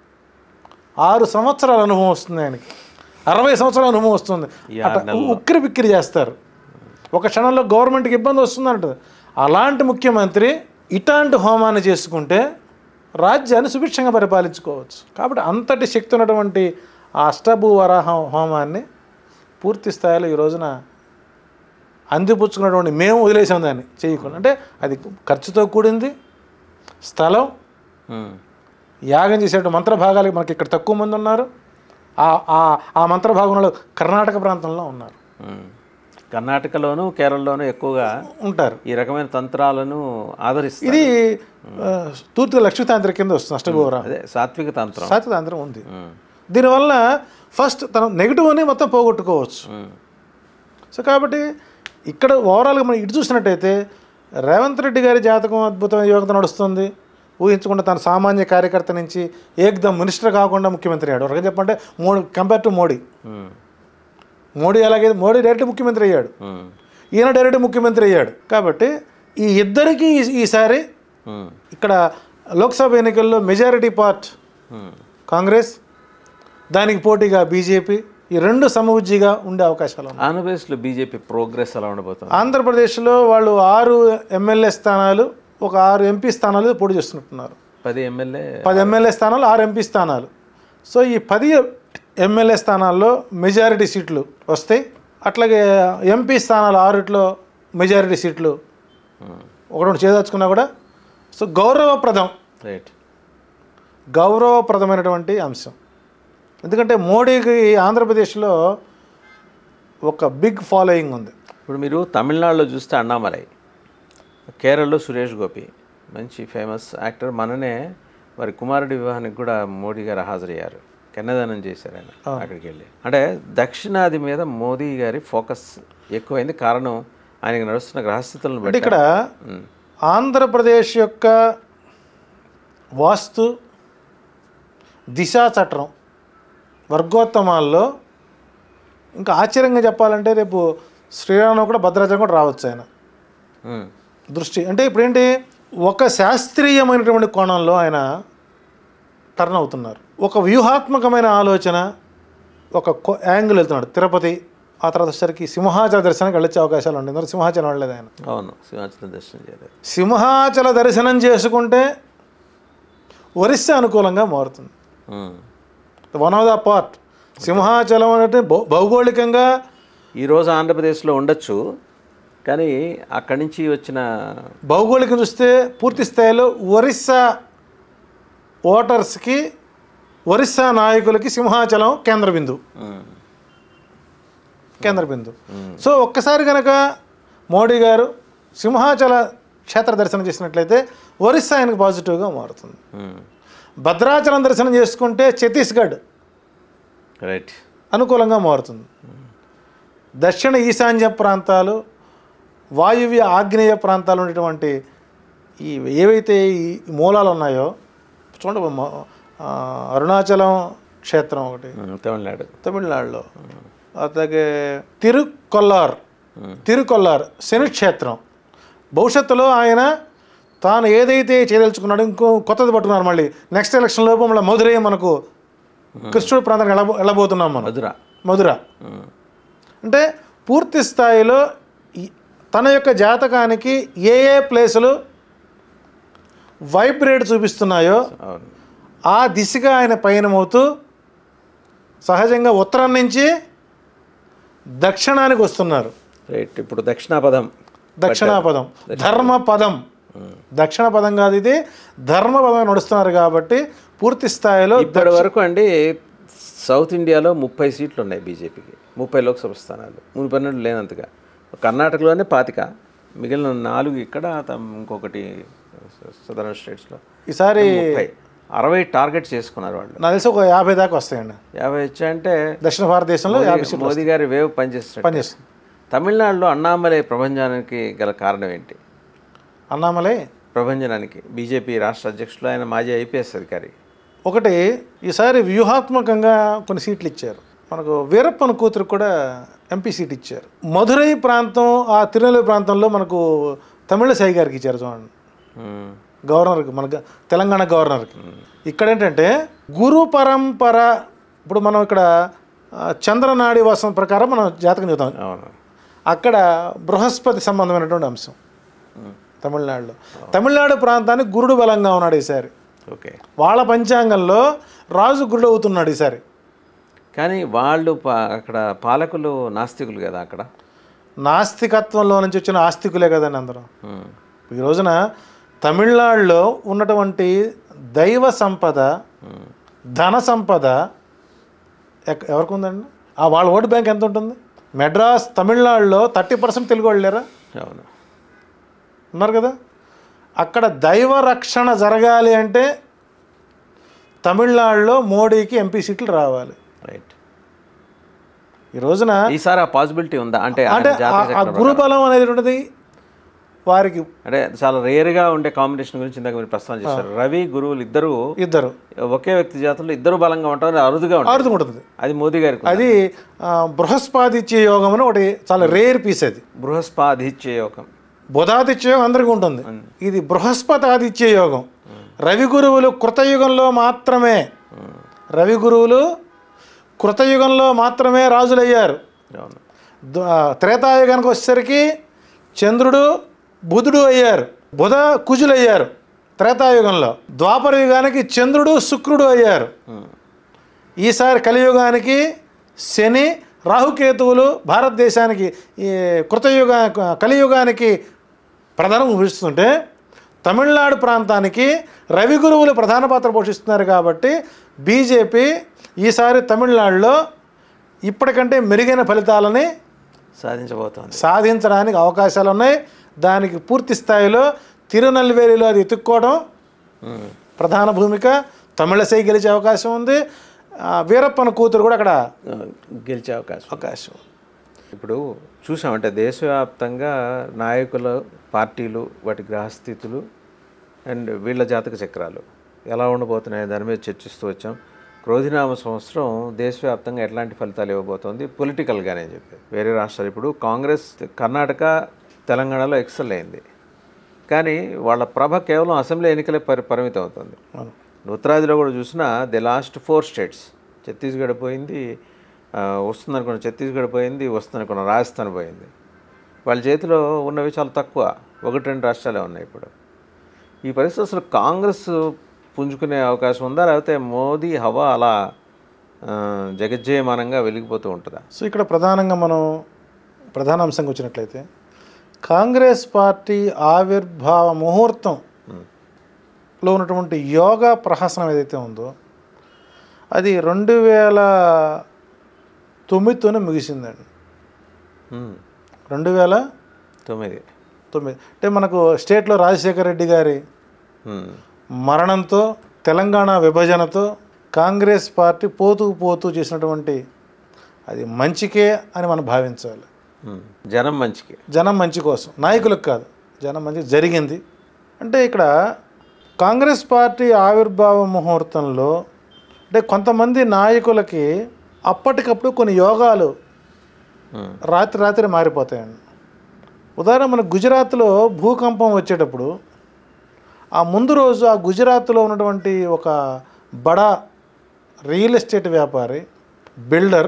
ఆరు సంవత్సరాల అనుభవం వస్తుంది ఆయనకి అరవై సంవత్సరాల అనుభవం వస్తుంది ఈ ఆరు అట్లా ఉక్కిరి బిక్కిరి చేస్తారు ఒక క్షణంలో గవర్నమెంట్కి ఇబ్బంది వస్తుంది అంటది అలాంటి ముఖ్యమంత్రి ఇట్లాంటి హోమాన్ని చేసుకుంటే రాజ్యాన్ని సుభిక్షంగా పరిపాలించుకోవచ్చు కాబట్టి అంతటి శక్తి ఉన్నటువంటి ఆ అష్టభూ వరాహ హోమాన్ని పూర్తి స్థాయిలో ఈ రోజున అందిపుచ్చుకున్నటువంటి మేము వదిలేసాం దాన్ని చేయకుండా అంటే అది ఖర్చుతో కూడింది స్థలం ఉమ్, యాగం చేసేటువంటి మంత్రభాగాలకి మనకి ఇక్కడ తక్కువ మంది ఉన్నారు ఆ- ఆ- ఆ మంత్రభాగంలో కర్ణాటక ప్రాంతంలో ఉన్నారు ఉమ్. కర్ణాటకలోను కేరళలోను ఎక్కువగా ఉంటారు ఈ రకమైన తంత్రాలను ఆదరిస్తారు ఇది ఆ, తూర్పు లక్ష్మీతాంత్రిక కింద వస్తుంది అష్టభూవర అదే సాత్విక తంత్రం సాత్వితాంత్రం ఉంది ఉమ్, దీనివల్ల ఫస్ట్ తన నెగిటివ్ అని మొత్తం పోగొట్టుకోవచ్చు ఉమ్, సో కాబట్టి ఇక్కడ ఓవరాల్గా మనం ఇటు చూసినట్టయితే రేవంత్ రెడ్డి గారి జాతకం అద్భుతమైన యోగత నడుస్తుంది ఊహించకుండా తన సామాన్య కార్యకర్త నుంచి ఏకదమ్ మినిస్టర్ కాకుండా ముఖ్యమంత్రి అయ్యాడు ఒక చెప్పంటే Modi compare to Modi um, Modi అలాగే మోడీ డైరెక్ట్ ముఖ్యమంత్రి అయ్యాడు ఉమ్, ఈయన డైరెక్ట్ ముఖ్యమంత్రి అయ్యాడు కాబట్టి ఈ ఇద్దరికీ ఈ- ఈసారి ఉమ్, ఇక్కడ లోక్సభ ఎన్నికల్లో మెజారిటీ పార్ట్ ఉమ్. కాంగ్రెస్ దానికి పోటీగా బీజేపీ ఈ రెండు సమవుజ్జిగా ఉండే అవకాశాలు ఉన్నాయి ఆంధ్రప్రదేశ్లో బీజేపీ ప్రోగ్రెస్ ఎలా ఉండబోతుంది ఆంధ్రప్రదేశ్లో వాళ్ళు ఆరు ఎమ్మెల్యే స్థానాలు ఒక ఆరు ఎంపీ స్థానాలు పోటీ చేస్తున్నట్టున్నారు పది ఎమ్మెల్యే పది ఎమ్మెల్యే స్థానాలు ఆరు ఎంపీ స్థానాలు సో ఈ పది ఎమ్మెల్యే స్థానాల్లో మెజారిటీ సీట్లు వస్తాయి అట్లాగే ఎంపీ స్థానాలు ఆరుట్లో మెజారిటీ సీట్లు ఒకటి రెండు చేదలుచుకున్నా కూడా సో గౌరవప్రదం రైట్ గౌరవప్రదమైనటువంటి అంశం ఎందుకంటే మోడీకి ఆంధ్రప్రదేశ్లో ఒక బిగ్ ఫాలోయింగ్ ఉంది ఇప్పుడు మీరు తమిళనాడులో చూస్తే అన్నామలై కేరళలో సురేష్ గోపి మంచి ఫేమస్ యాక్టర్ మననే వారి కుమారుడి వివాహానికి కూడా మోడీ గారు హాజరయ్యారు కన్యాదానం చేశారు ఆయన అక్కడికి వెళ్ళి అంటే దక్షిణాది మీద మోదీ గారి ఫోకస్ ఎక్కువైంది కారణం ఆయనకి నడుస్తున్న గ్రహస్థితులను అంటే బట్టి ఇక్కడ ఉమ్, ఆంధ్రప్రదేశ్ యొక్క వాస్తు దిశా చట్టం వర్గోత్తమాల్లో ఇంకా ఆశ్చర్యంగా చెప్పాలంటే రేపు శ్రీరామ కూడా భద్రాచలం కూడా రావచ్చు ఆయన ఉమ్, దృష్టి అంటే ఇప్పుడు ఏంటి ఒక శాస్త్రీయమైనటువంటి కోణంలో ఆయన టర్న్ అవుతున్నారు ఒక వ్యూహాత్మకమైన ఆలోచన ఒక కో- యాంగిల్ వెళ్తున్నాడు తిరుపతి ఆ తర్వాత వచ్చేసరికి సింహాచల దర్శనానికి వెళ్ళొచ్చే అవకాశాలు ఉన్నాయి ఎందుకంటే సింహాచలం వెళ్ళలేదు ఆయన అవును సింహాచలం దర్శనం చేయలేదు సింహాచల దర్శనం చేసుకుంటే ఒరిస్సా అనుకూలంగా మారుతుంది um. One of the part Simhachalam అంటే భౌ- భౌగోళికంగా ఈరోజు ఆంధ్రప్రదేశ్లో ఉండొచ్చు కానీ అక్కడి నుంచి వచ్చిన భౌగోళికం చూస్తే పూర్తి స్థాయిలో ఒరిస్సా ఓటర్స్కి ఒరిస్సా నాయకులకి సింహాచలం కేంద్ర బిందువు ఉమ్, కేంద్ర బిందువు సో ఒక్కసారి కనుక మోడీ గారు సింహాచల క్షేత్ర దర్శనం చేసినట్లయితే ఒరిస్సా ఆయనకు పాజిటివ్గా మారుతుంది ఉమ్. భద్రాచలం దర్శనం చేసుకుంటే ఛత్తీస్గఢ్ రైట్ అనుకూలంగా మారుతుంది దక్షిణ ఈశాన్య ప్రాంతాలు వాయువ్య ఆగ్నేయ ప్రాంతాలు ఉండేటువంటి ఈ ఏవైతే ఈ మూలాలు ఉన్నాయో చూడండి మ- ఆ, అరుణాచలం క్షేత్రం ఒకటి ఉమ్, తమిళనాడు తమిళనాడులో అలాగే తిరుకొల్లార్ తిరుకొల్లార్ శని క్షేత్రం భవిష్యత్తులో ఆయన తాను ఏదైతే చేయదలుచుకున్నాడో ఇంకో కొత్తది పట్టుకున్నారు మళ్ళీ నెక్స్ట్ ఎలక్షన్ లోపు మళ్ళీ మధురై మనకు కృష్ణుడు ప్రాంతానికి వెళ్ళబో వెళ్ళబోతున్నాం మనం మధుర మధుర ఉమ్. అంటే పూర్తి స్థాయిలో ఈ- తన యొక్క జాతకానికి ఏ ఏ ప్లేసులు వైబ్రేట్ చూపిస్తున్నాయో అవును ఆ దిశగా ఆయన పయనమవుతూ సహజంగా ఉత్తరం నుంచి దక్షిణానికి వస్తున్నారు రైట్ ఇప్పుడు దక్షిణాపదం దక్షిణాపదం ధర్మపదం దక్షిణ పదం కాదు ఇది ధర్మపదం నడుస్తున్నారు కాబట్టి పూర్తి స్థాయిలో ఇప్పటి వరకు అండి సౌత్ ఇండియాలో ముప్పై సీట్లు ఉన్నాయి బీజేపీకి ముప్పై లోక్సభ స్థానాలు మునిపన్నట్టు లేనంతగా కర్ణాటకలోనే పాతిక మిగిలిన నాలుగు ఇక్కడ తమ్ ఇంకొకటి సదరన్ స్టేట్స్లో ఈసారి ముప్పై అరవై టార్గెట్ చేసుకున్నారు వాళ్ళు నాకు తెలిసి ఒక యాభై దాకా వస్తాయండి యాభై వచ్చాయంటే దక్షిణ భారతదేశంలో యాభై సీట్లు మోదీ గారి వేవ్ పనిచేస్తున్నారు పనిచేస్తుంది తమిళనాడులో అన్నామలై ప్రభంజనానికి గల కారణం ఏంటి అన్నామలై ప్రభంజనానికి బీజేపీ రాష్ట్ర అధ్యక్షులు ఆయన మాజీ ఐపీఎస్ అధికారి ఒకటి ఈసారి వ్యూహాత్మకంగా కొన్ని సీట్లు ఇచ్చారు మనకు వీరప్పన కూతురు కూడా ఎంపీ సీట్ ఇచ్చారు మధురై ప్రాంతం ఆ తిరునెల్వేలి ప్రాంతంలో మనకు తమిళసై గారికి ఇచ్చారు చూడండి ఉమ్, గవర్నర్కి మన గ- తెలంగాణ గవర్నర్కి ఇక్కడ ఏంటంటే గురు పరంపర ఇప్పుడు మనం ఇక్కడ ఆ, చంద్రనాడి వాసం ప్రకారం మనం జాతకం చూద్దాం అవును అక్కడ బృహస్పతి సంబంధమైనటువంటి అంశం తమిళనాడులో తమిళనాడు ప్రాంతానికి గురుడు బలంగా ఉన్నాడు ఈసారి ఓకే వాళ్ళ పంచాంగంలో రాజు గురుడు అవుతున్నాడు ఈసారి కానీ వాళ్ళు పా- అక్కడ పాలకులు నాస్తికులు కదా అక్కడ నాస్తికత్వంలో నుంచి వచ్చిన ఆస్తికులే కదండి అందరం ఉమ్, ఈ రోజున తమిళనాడులో ఉన్నటువంటి దైవ సంపద ఉమ్, ధన సంపద ఎక్- ఎవరికి ఉందండి ఆ వాళ్ళ ఓటు బ్యాంక్ ఎంత ఉంటుంది మెడ్రాస్ తమిళనాడులో థర్టీ పర్సెంట్ తెలుగు వాళ్ళు లేరా అవును ఉన్నారు కదా అక్కడ దైవ రక్షణ జరగాలి అంటే తమిళనాడులో మోడీకి ఎంపీ సీట్లు రావాలి రైట్ ఈ రోజున ఈసారి ఆ పాసిబిలిటీ ఉందా అంటే అంటే ఆయన జాతక ఆ- ఆ చక్రం గురుబలం అనేది ఉన్నది వారికి అంటే చాలా రేర్గా ఉండే కాంబినేషన్ గురించి ఇందాక మీరు ప్రస్తావన చేశారు రవి గురువులు ఇద్దరు ఇద్దరు ఒకే వ్యక్తి జాతరలో ఇద్దరు బలంగా ఉంటారు అరుదుగా ఉంటారు అరుదు ఉంటుంది అది మోదీ గారికి ఉంది. అది ఆ, బృహస్పాదిత్య యోగం అని ఒకటి చాలా రేర్ పీస్ అది బృహస్పాదిత్య యోగం బుధాదిత్య యోగం అందరికీ ఉంటుంది ఇది బృహస్పతి ఆదిత్య యోగం రవి గురువులు కృతయుగంలో మాత్రమే రవి గురువులు కృతయుగంలో మాత్రమే రాజులయ్యారు అవును ద- ఆ, త్రేతాయుగానికి వచ్చేసరికి చంద్రుడు బుధుడు అయ్యారు బుధ కుజులు అయ్యారు త్రేతాయుగంలో ద్వాపర యుగానికి చంద్రుడు శుక్రుడు అయ్యారు ఉమ్, ఈసారి కలియుగానికి శని రాహుకేతువులు భారతదేశానికి ఈ కృతయుగ కలియుగానికి ప్రధానం వహిస్తుంటే తమిళనాడు ప్రాంతానికి రవి గురువులు ప్రధాన పాత్ర పోషిస్తున్నారు కాబట్టి బీజేపీ ఈసారి తమిళనాడులో ఇప్పటికంటే మెరుగైన ఫలితాలని సాధించబోతోంది సాధించడానికి అవకాశాలు ఉన్నాయి దానికి పూర్తి స్థాయిలో తిరునెల్వేలిలో అది ఎత్తుక్కోవడం ఉమ్, ప్రధాన భూమిక తమిళసై గెలిచే అవకాశం ఉంది ఆ, వీరప్పన కూతురు కూడా అక్కడ ఆ, గెలిచే అవకాశం అవకాశం ఇప్పుడు చూసామంటే దేశవ్యాప్తంగా నాయకులు పార్టీలు వాటి గ్రహస్థితులు అండ్ వీళ్ళ జాతక చక్రాలు ఎలా ఉండబోతున్నాయి దాని మీద చర్చిస్తూ వచ్చాం క్రోధినామ సంవత్సరం దేశవ్యాప్తంగా ఎట్లాంటి ఫలితాలు ఇవ్వబోతోంది పొలిటికల్గానే చెప్పి వేరే రాష్ట్రాలు ఇప్పుడు కాంగ్రెస్ కర్ణాటక తెలంగాణలో ఎక్సెల్ అయింది కానీ వాళ్ళ ప్రభ కేవలం అసెంబ్లీ ఎన్నికలే పరి పరిమితం అవుతుంది అవును. ఉత్తరాదిలో కూడా చూసినా the last four states Chhattisgarh పోయింది ఆ, వస్తుందనుకున్న ఛత్తీస్గఢ్ పోయింది వస్తుందనుకున్న రాజస్థాన్ పోయింది వాళ్ళ చేతిలో ఉన్నవి చాలా తక్కువ ఒకటి రెండు రాష్ట్రాలే ఉన్నాయి ఇప్పుడు ఈ పరిస్థితి అసలు కాంగ్రెస్ పుంజుకునే అవకాశం ఉందా లేకపోతే మోదీ హవా అలా ఆ, జగజ్జయమానంగా వెలిగిపోతూ ఉంటుందా సో ఇక్కడ ప్రధానంగా మనం ప్రధాన అంశంగా వచ్చినట్లయితే కాంగ్రెస్ పార్టీ ఆవిర్భావ ముహూర్తంలో ఉన్నటువంటి యోగా ప్రహసనం ఏదైతే ఉందో అది రెండు వేల తొమ్మిదితోనే ముగిసిందండి ఉమ్, రెండు వేల తొమ్మిది తొమ్మిది అంటే మనకు స్టేట్లో రాజశేఖర రెడ్డి గారి ఉమ్. మరణంతో తెలంగాణ విభజనతో కాంగ్రెస్ పార్టీ పోతూ పోతూ చేసినటువంటి అది మంచికే అని మనం భావించాలి ఉమ్. జనం మంచికి జనం మంచి కోసం నాయకులకు కాదు జనం మంచి జరిగింది అంటే ఇక్కడ కాంగ్రెస్ పార్టీ ఆవిర్భావ ముహూర్తంలో అంటే కొంతమంది నాయకులకి అప్పటికప్పుడు కొన్ని యోగాలు ఉమ్. రాత్రి రాత్రి మారిపోతాయండి ఉదాహరణ మన గుజరాత్లో భూకంపం వచ్చేటప్పుడు ఆ ముందు రోజు ఆ గుజరాత్లో ఉన్నటువంటి ఒక బడా రియల్ ఎస్టేట్ వ్యాపారి బిల్డర్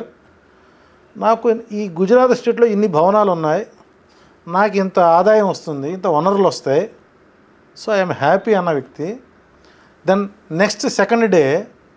నాకు ఈ గుజరాత్ స్టేట్లో ఇన్ని భవనాలు ఉన్నాయి నాకు ఇంత ఆదాయం వస్తుంది ఇంత వనరులు వస్తాయి సో ఐఎమ్ హ్యాపీ అన్న వ్యక్తి దెన్ నెక్స్ట్ సెకండ్ డే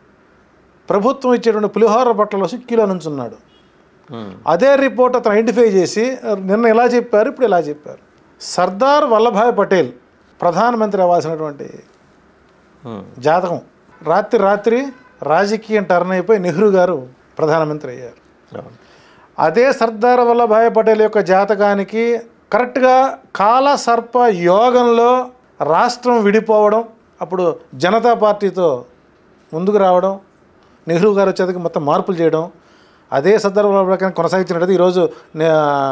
ప్రభుత్వం ఇచ్చేటువంటి పులిహోర బట్టలు సిక్కిలో నుంచున్నాడు ఉమ్. అదే రిపోర్ట్ అతను ఐడెంటిఫై చేసి నిన్న ఇలా చెప్పారు ఇప్పుడు ఇలా చెప్పారు సర్దార్ వల్లభాయ్ పటేల్ ప్రధానమంత్రి అవ్వాల్సినటువంటి ఉమ్. జాతకం రాత్రి రాత్రి రాజకీయం టర్న్ అయిపోయి నెహ్రూ గారు ప్రధానమంత్రి అయ్యారు అవును. అదే సర్దార్ వల్లభాయ్ పటేల్ యొక్క జాతకానికి కరెక్ట్గా కాల సర్ప యోగంలో రాష్ట్రం విడిపోవడం అప్పుడు జనతా పార్టీతో ముందుకు రావడం నెహ్రూ గారు వచ్చేందుకు మొత్తం మార్పులు చేయడం అదే సర్దార్ వల్లభాయ్ పటేల్ కొనసాగించినట్టు ఈరోజు నే-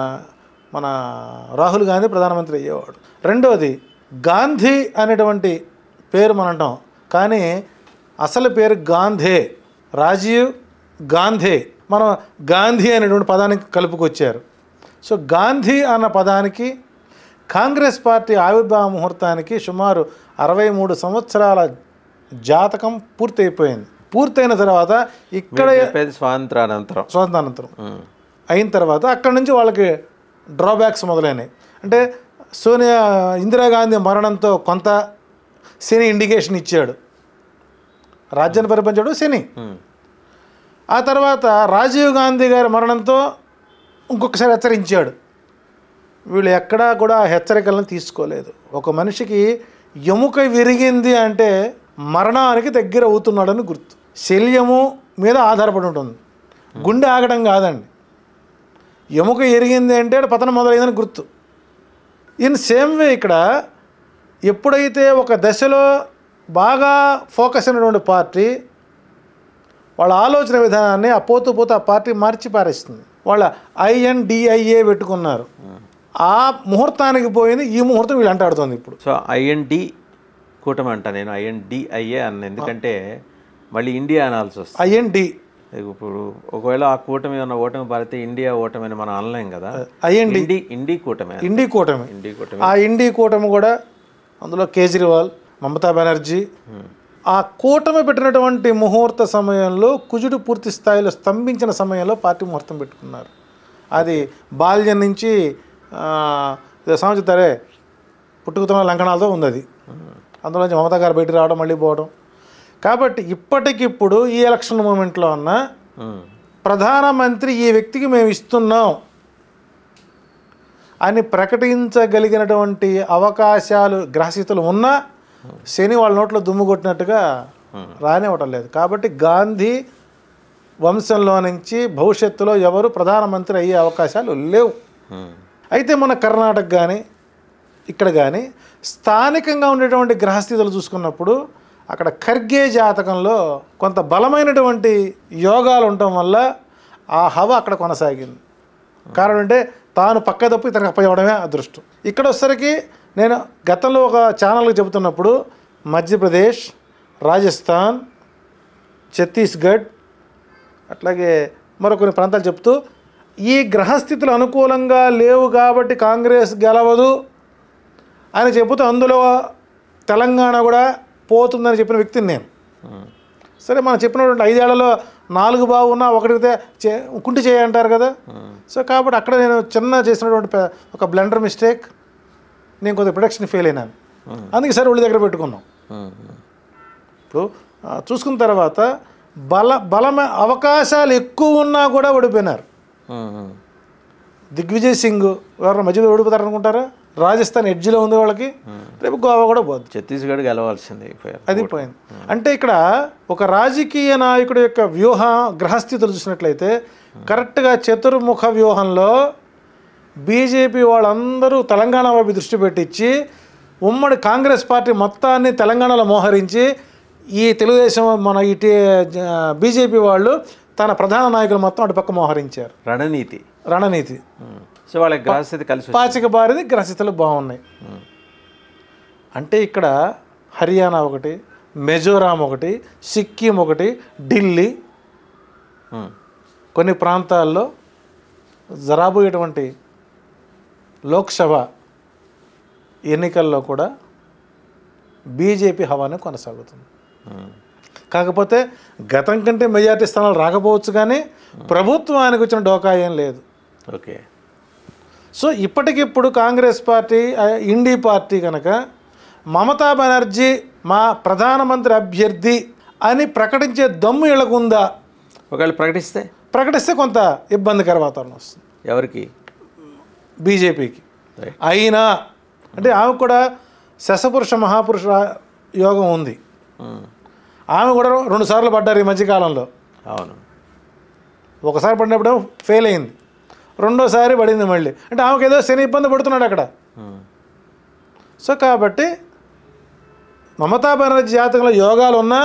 మన రాహుల్ గాంధీ ప్రధానమంత్రి అయ్యేవాడు రెండవది గాంధీ అనేటువంటి పేరు మనం అంటాం కానీ అసలు పేరు గాంధే రాజీవ్ గాంధే మనం గాంధీ అనేటువంటి పదానికి కలుపుకొచ్చారు సో గాంధీ అన్న పదానికి కాంగ్రెస్ పార్టీ ఆవిర్భావ ముహూర్తానికి సుమారు అరవై మూడు సంవత్సరాల జాతకం పూర్తయిపోయింది పూర్తయిన తర్వాత ఇక్కడ మీరు చెప్పేది స్వాతంత్రానంతరం స్వాతంత్రానంతరం ఉమ్. అయిన తర్వాత అక్కడి నుంచి వాళ్ళకి డ్రాబ్యాక్స్ మొదలైనవి అంటే సోనియా ఇందిరాగాంధీ మరణంతో కొంత శని ఇండికేషన్ ఇచ్చాడు రాజ్యాన్ని పరిపాలించాడు శని ఉమ్. ఆ తర్వాత రాజీవ్ గాంధీ గారి మరణంతో ఇంకొకసారి హెచ్చరించాడు వీళ్ళు ఎక్కడా కూడా ఆ హెచ్చరికలను తీసుకోలేదు ఒక మనిషికి ఎముక విరిగింది అంటే మరణానికి దగ్గర అవుతున్నాడని గుర్తు శల్యము మీద ఆధారపడి ఉంటుంది గుండె ఆగడం కాదండి ఎముక ఎరిగింది అంటే ఆడ పతనం మొదలైందని గుర్తు ఇన్ సేమ్ వే ఇక్కడ ఎప్పుడైతే ఒక దశలో బాగా ఫోకస్ అయినటువంటి పార్టీ వాళ్ళ ఆలోచన విధానాన్ని ఆ పోతూ పోతూ ఆ పార్టీ మార్చి పారేస్తుంది వాళ్ళ ఐఎన్డిఐఏ పెట్టుకున్నారు ఆ ముహూర్తానికి పోయింది ఈ ముహూర్తం వీళ్ళు అంటాడుతుంది ఇప్పుడు సో ఐఎన్డి కూటమి అంట నేను ఐఎన్డిఐఏ అన్న ఎందుకంటే మళ్ళీ ఇండియా అనాల్సి వస్తుంది ఐఎన్డి ఇప్పుడు ఒకవేళ ఆ కూటమి ఉన్న ఓటమి పారితే ఇండియా ఓటమి అని మనం అనలేం కదా ఐఎన్డి ఇండి ఇండి కూటమి ఇండి కూటమి ఇండి కూటమి ఆ ఇండి కూటమి కూడా అందులో కేజ్రీవాల్ మమతా బెనర్జీ ఆ కూటమి పెట్టినటువంటి ముహూర్త సమయంలో కుజుడు పూర్తి స్థాయిలో స్తంభించిన సమయంలో పార్టీ ముహూర్తం పెట్టుకున్నారు అది బాల్యం నుంచి ఆ, ఏదో సంవత్సరే పుట్టుకుతున్న లంకణాలతో ఉంది అది అందులో నుంచి మమతా గారు బయటికి రావడం మళ్ళీ పోవడం కాబట్టి ఇప్పటికిప్పుడు ఈ ఎలక్షన్ మూమెంట్లో ఉన్న ఉమ్. ప్రధానమంత్రి ఈ వ్యక్తికి మేము ఇస్తున్నాం అని ప్రకటించగలిగినటువంటి అవకాశాలు గ్రహస్థితులు ఉన్నా శని వాళ్ళ నోట్లో దుమ్ము కొట్టినట్టుగా రానివ్వటం లేదు కాబట్టి గాంధీ వంశంలో నుంచి భవిష్యత్తులో ఎవరు ప్రధానమంత్రి అయ్యే అవకాశాలు లేవు ఉమ్. అయితే మన కర్ణాటక కానీ ఇక్కడ కానీ స్థానికంగా ఉండేటువంటి గ్రహస్థితులు చూసుకున్నప్పుడు అక్కడ ఖర్గే జాతకంలో కొంత బలమైనటువంటి యోగాలు ఉండటం వల్ల ఆ హవ అక్కడ కొనసాగింది కారణం అంటే తాను పక్క తప్పు ఇతనికి అప్పయ్యవడమే అదృష్టం ఇక్కడ వచ్చేసరికి నేను గతంలో ఒక ఛానల్కి చెబుతున్నప్పుడు మధ్యప్రదేశ్ రాజస్థాన్ ఛత్తీస్గఢ్ అట్లాగే మరో కొన్ని ప్రాంతాలు చెప్తూ ఈ గ్రహస్థితులు అనుకూలంగా లేవు కాబట్టి కాంగ్రెస్ గెలవదు అని చెబుతూ అందులో తెలంగాణ కూడా పోతుందని చెప్పిన వ్యక్తిని నేను ఉమ్. సరే మనం చెప్పినటువంటి ఐదేళ్లలో నాలుగు బాగున్నా ఒకటితే చే కుంటి చేయి అంటారు కదా సో కాబట్టి అక్కడ నేను చిన్న చేసినటువంటి పె- ఒక బ్లెండర్ మిస్టేక్ నేను కొద్దిగా ప్రొడక్షన్ ఫెయిల్ అయినాను అందుకే సరే ఒళ్ళి దగ్గర పెట్టుకున్నాం ఉమ్. ఉమ్. ఇప్పుడు ఆ, చూసుకున్న తర్వాత బల బలమ అవకాశాలు ఎక్కువ ఉన్నా కూడా ఓడిపోయినారు ఉమ్. ఉమ్. దిగ్విజయ్ సింగ్ ఎవరైనా మధ్యలో ఓడిపోతారు అనుకుంటారా రాజస్థాన్ ఎడ్జ్లో ఉంది వాళ్ళకి రేపు గోవా కూడా పోద్ది ఛత్తీస్గఢ్ గెలవాల్సింది అది పోయింది అంటే ఇక్కడ ఒక రాజకీయ నాయకుడి యొక్క వ్యూహ గ్రహస్థితులు చూసినట్లయితే కరెక్ట్గా చతుర్ముఖ వ్యూహంలో బీజేపీ వాళ్ళందరూ తెలంగాణ వైపు దృష్టి పెట్టించి ఉమ్మడి కాంగ్రెస్ పార్టీ మొత్తాన్ని తెలంగాణలో మోహరించి ఈ తెలుగుదేశం మన ఇటు బీజేపీ వాళ్ళు తన ప్రధాన నాయకులు మొత్తం అటుపక్క మోహరించారు రణనీతి రణనీతి ఉమ్. సో వాళ్ళకి గ్రహస్థితి కలిసి వచ్చింది. పాచిక బారిది గ్రహస్థితులు బాగున్నాయి ఉమ్. అంటే ఇక్కడ హర్యానా ఒకటి మిజోరాం ఒకటి సిక్కిం ఒకటి ఢిల్లీ ఉమ్. కొన్ని ప్రాంతాల్లో జరాబోయేటువంటి లోక్సభ ఎన్నికల్లో కూడా బీజేపీ హవానే కొనసాగుతుంది ఉమ్. కాకపోతే గతం కంటే మెజార్టీ స్థానాలు రాకపోవచ్చు కానీ ప్రభుత్వానికి వచ్చిన డోకా ఏం లేదు ఓకే సో ఇప్పటికిప్పుడు కాంగ్రెస్ పార్టీ ఆ, ఇండీ పార్టీ కనుక మమతా బెనర్జీ మా ప్రధానమంత్రి అభ్యర్థి అని ప్రకటించే దమ్ము ఇళ్ళకుందా ఒకవేళ ప్రకటిస్తే ప్రకటిస్తే కొంత ఇబ్బందికర వాతావరణం వస్తుంది ఎవరికి బీజేపీకి రైట్ అయినా అంటే ఆమె కూడా శశపురుష మహాపురుష యోగం ఉంది ఉమ్. ఆమె కూడా రెండు సార్లు పడ్డారు ఈ మధ్యకాలంలో అవును ఒకసారి పడినప్పుడు ఫెయిల్ అయింది రెండోసారి పడింది మళ్ళీ అంటే ఆమెకు ఏదో శని ఇబ్బంది పడుతున్నాడు అక్కడ ఉమ్. సో కాబట్టి మమతా బెనర్జీ జాతకంలో యోగాలు ఉన్నా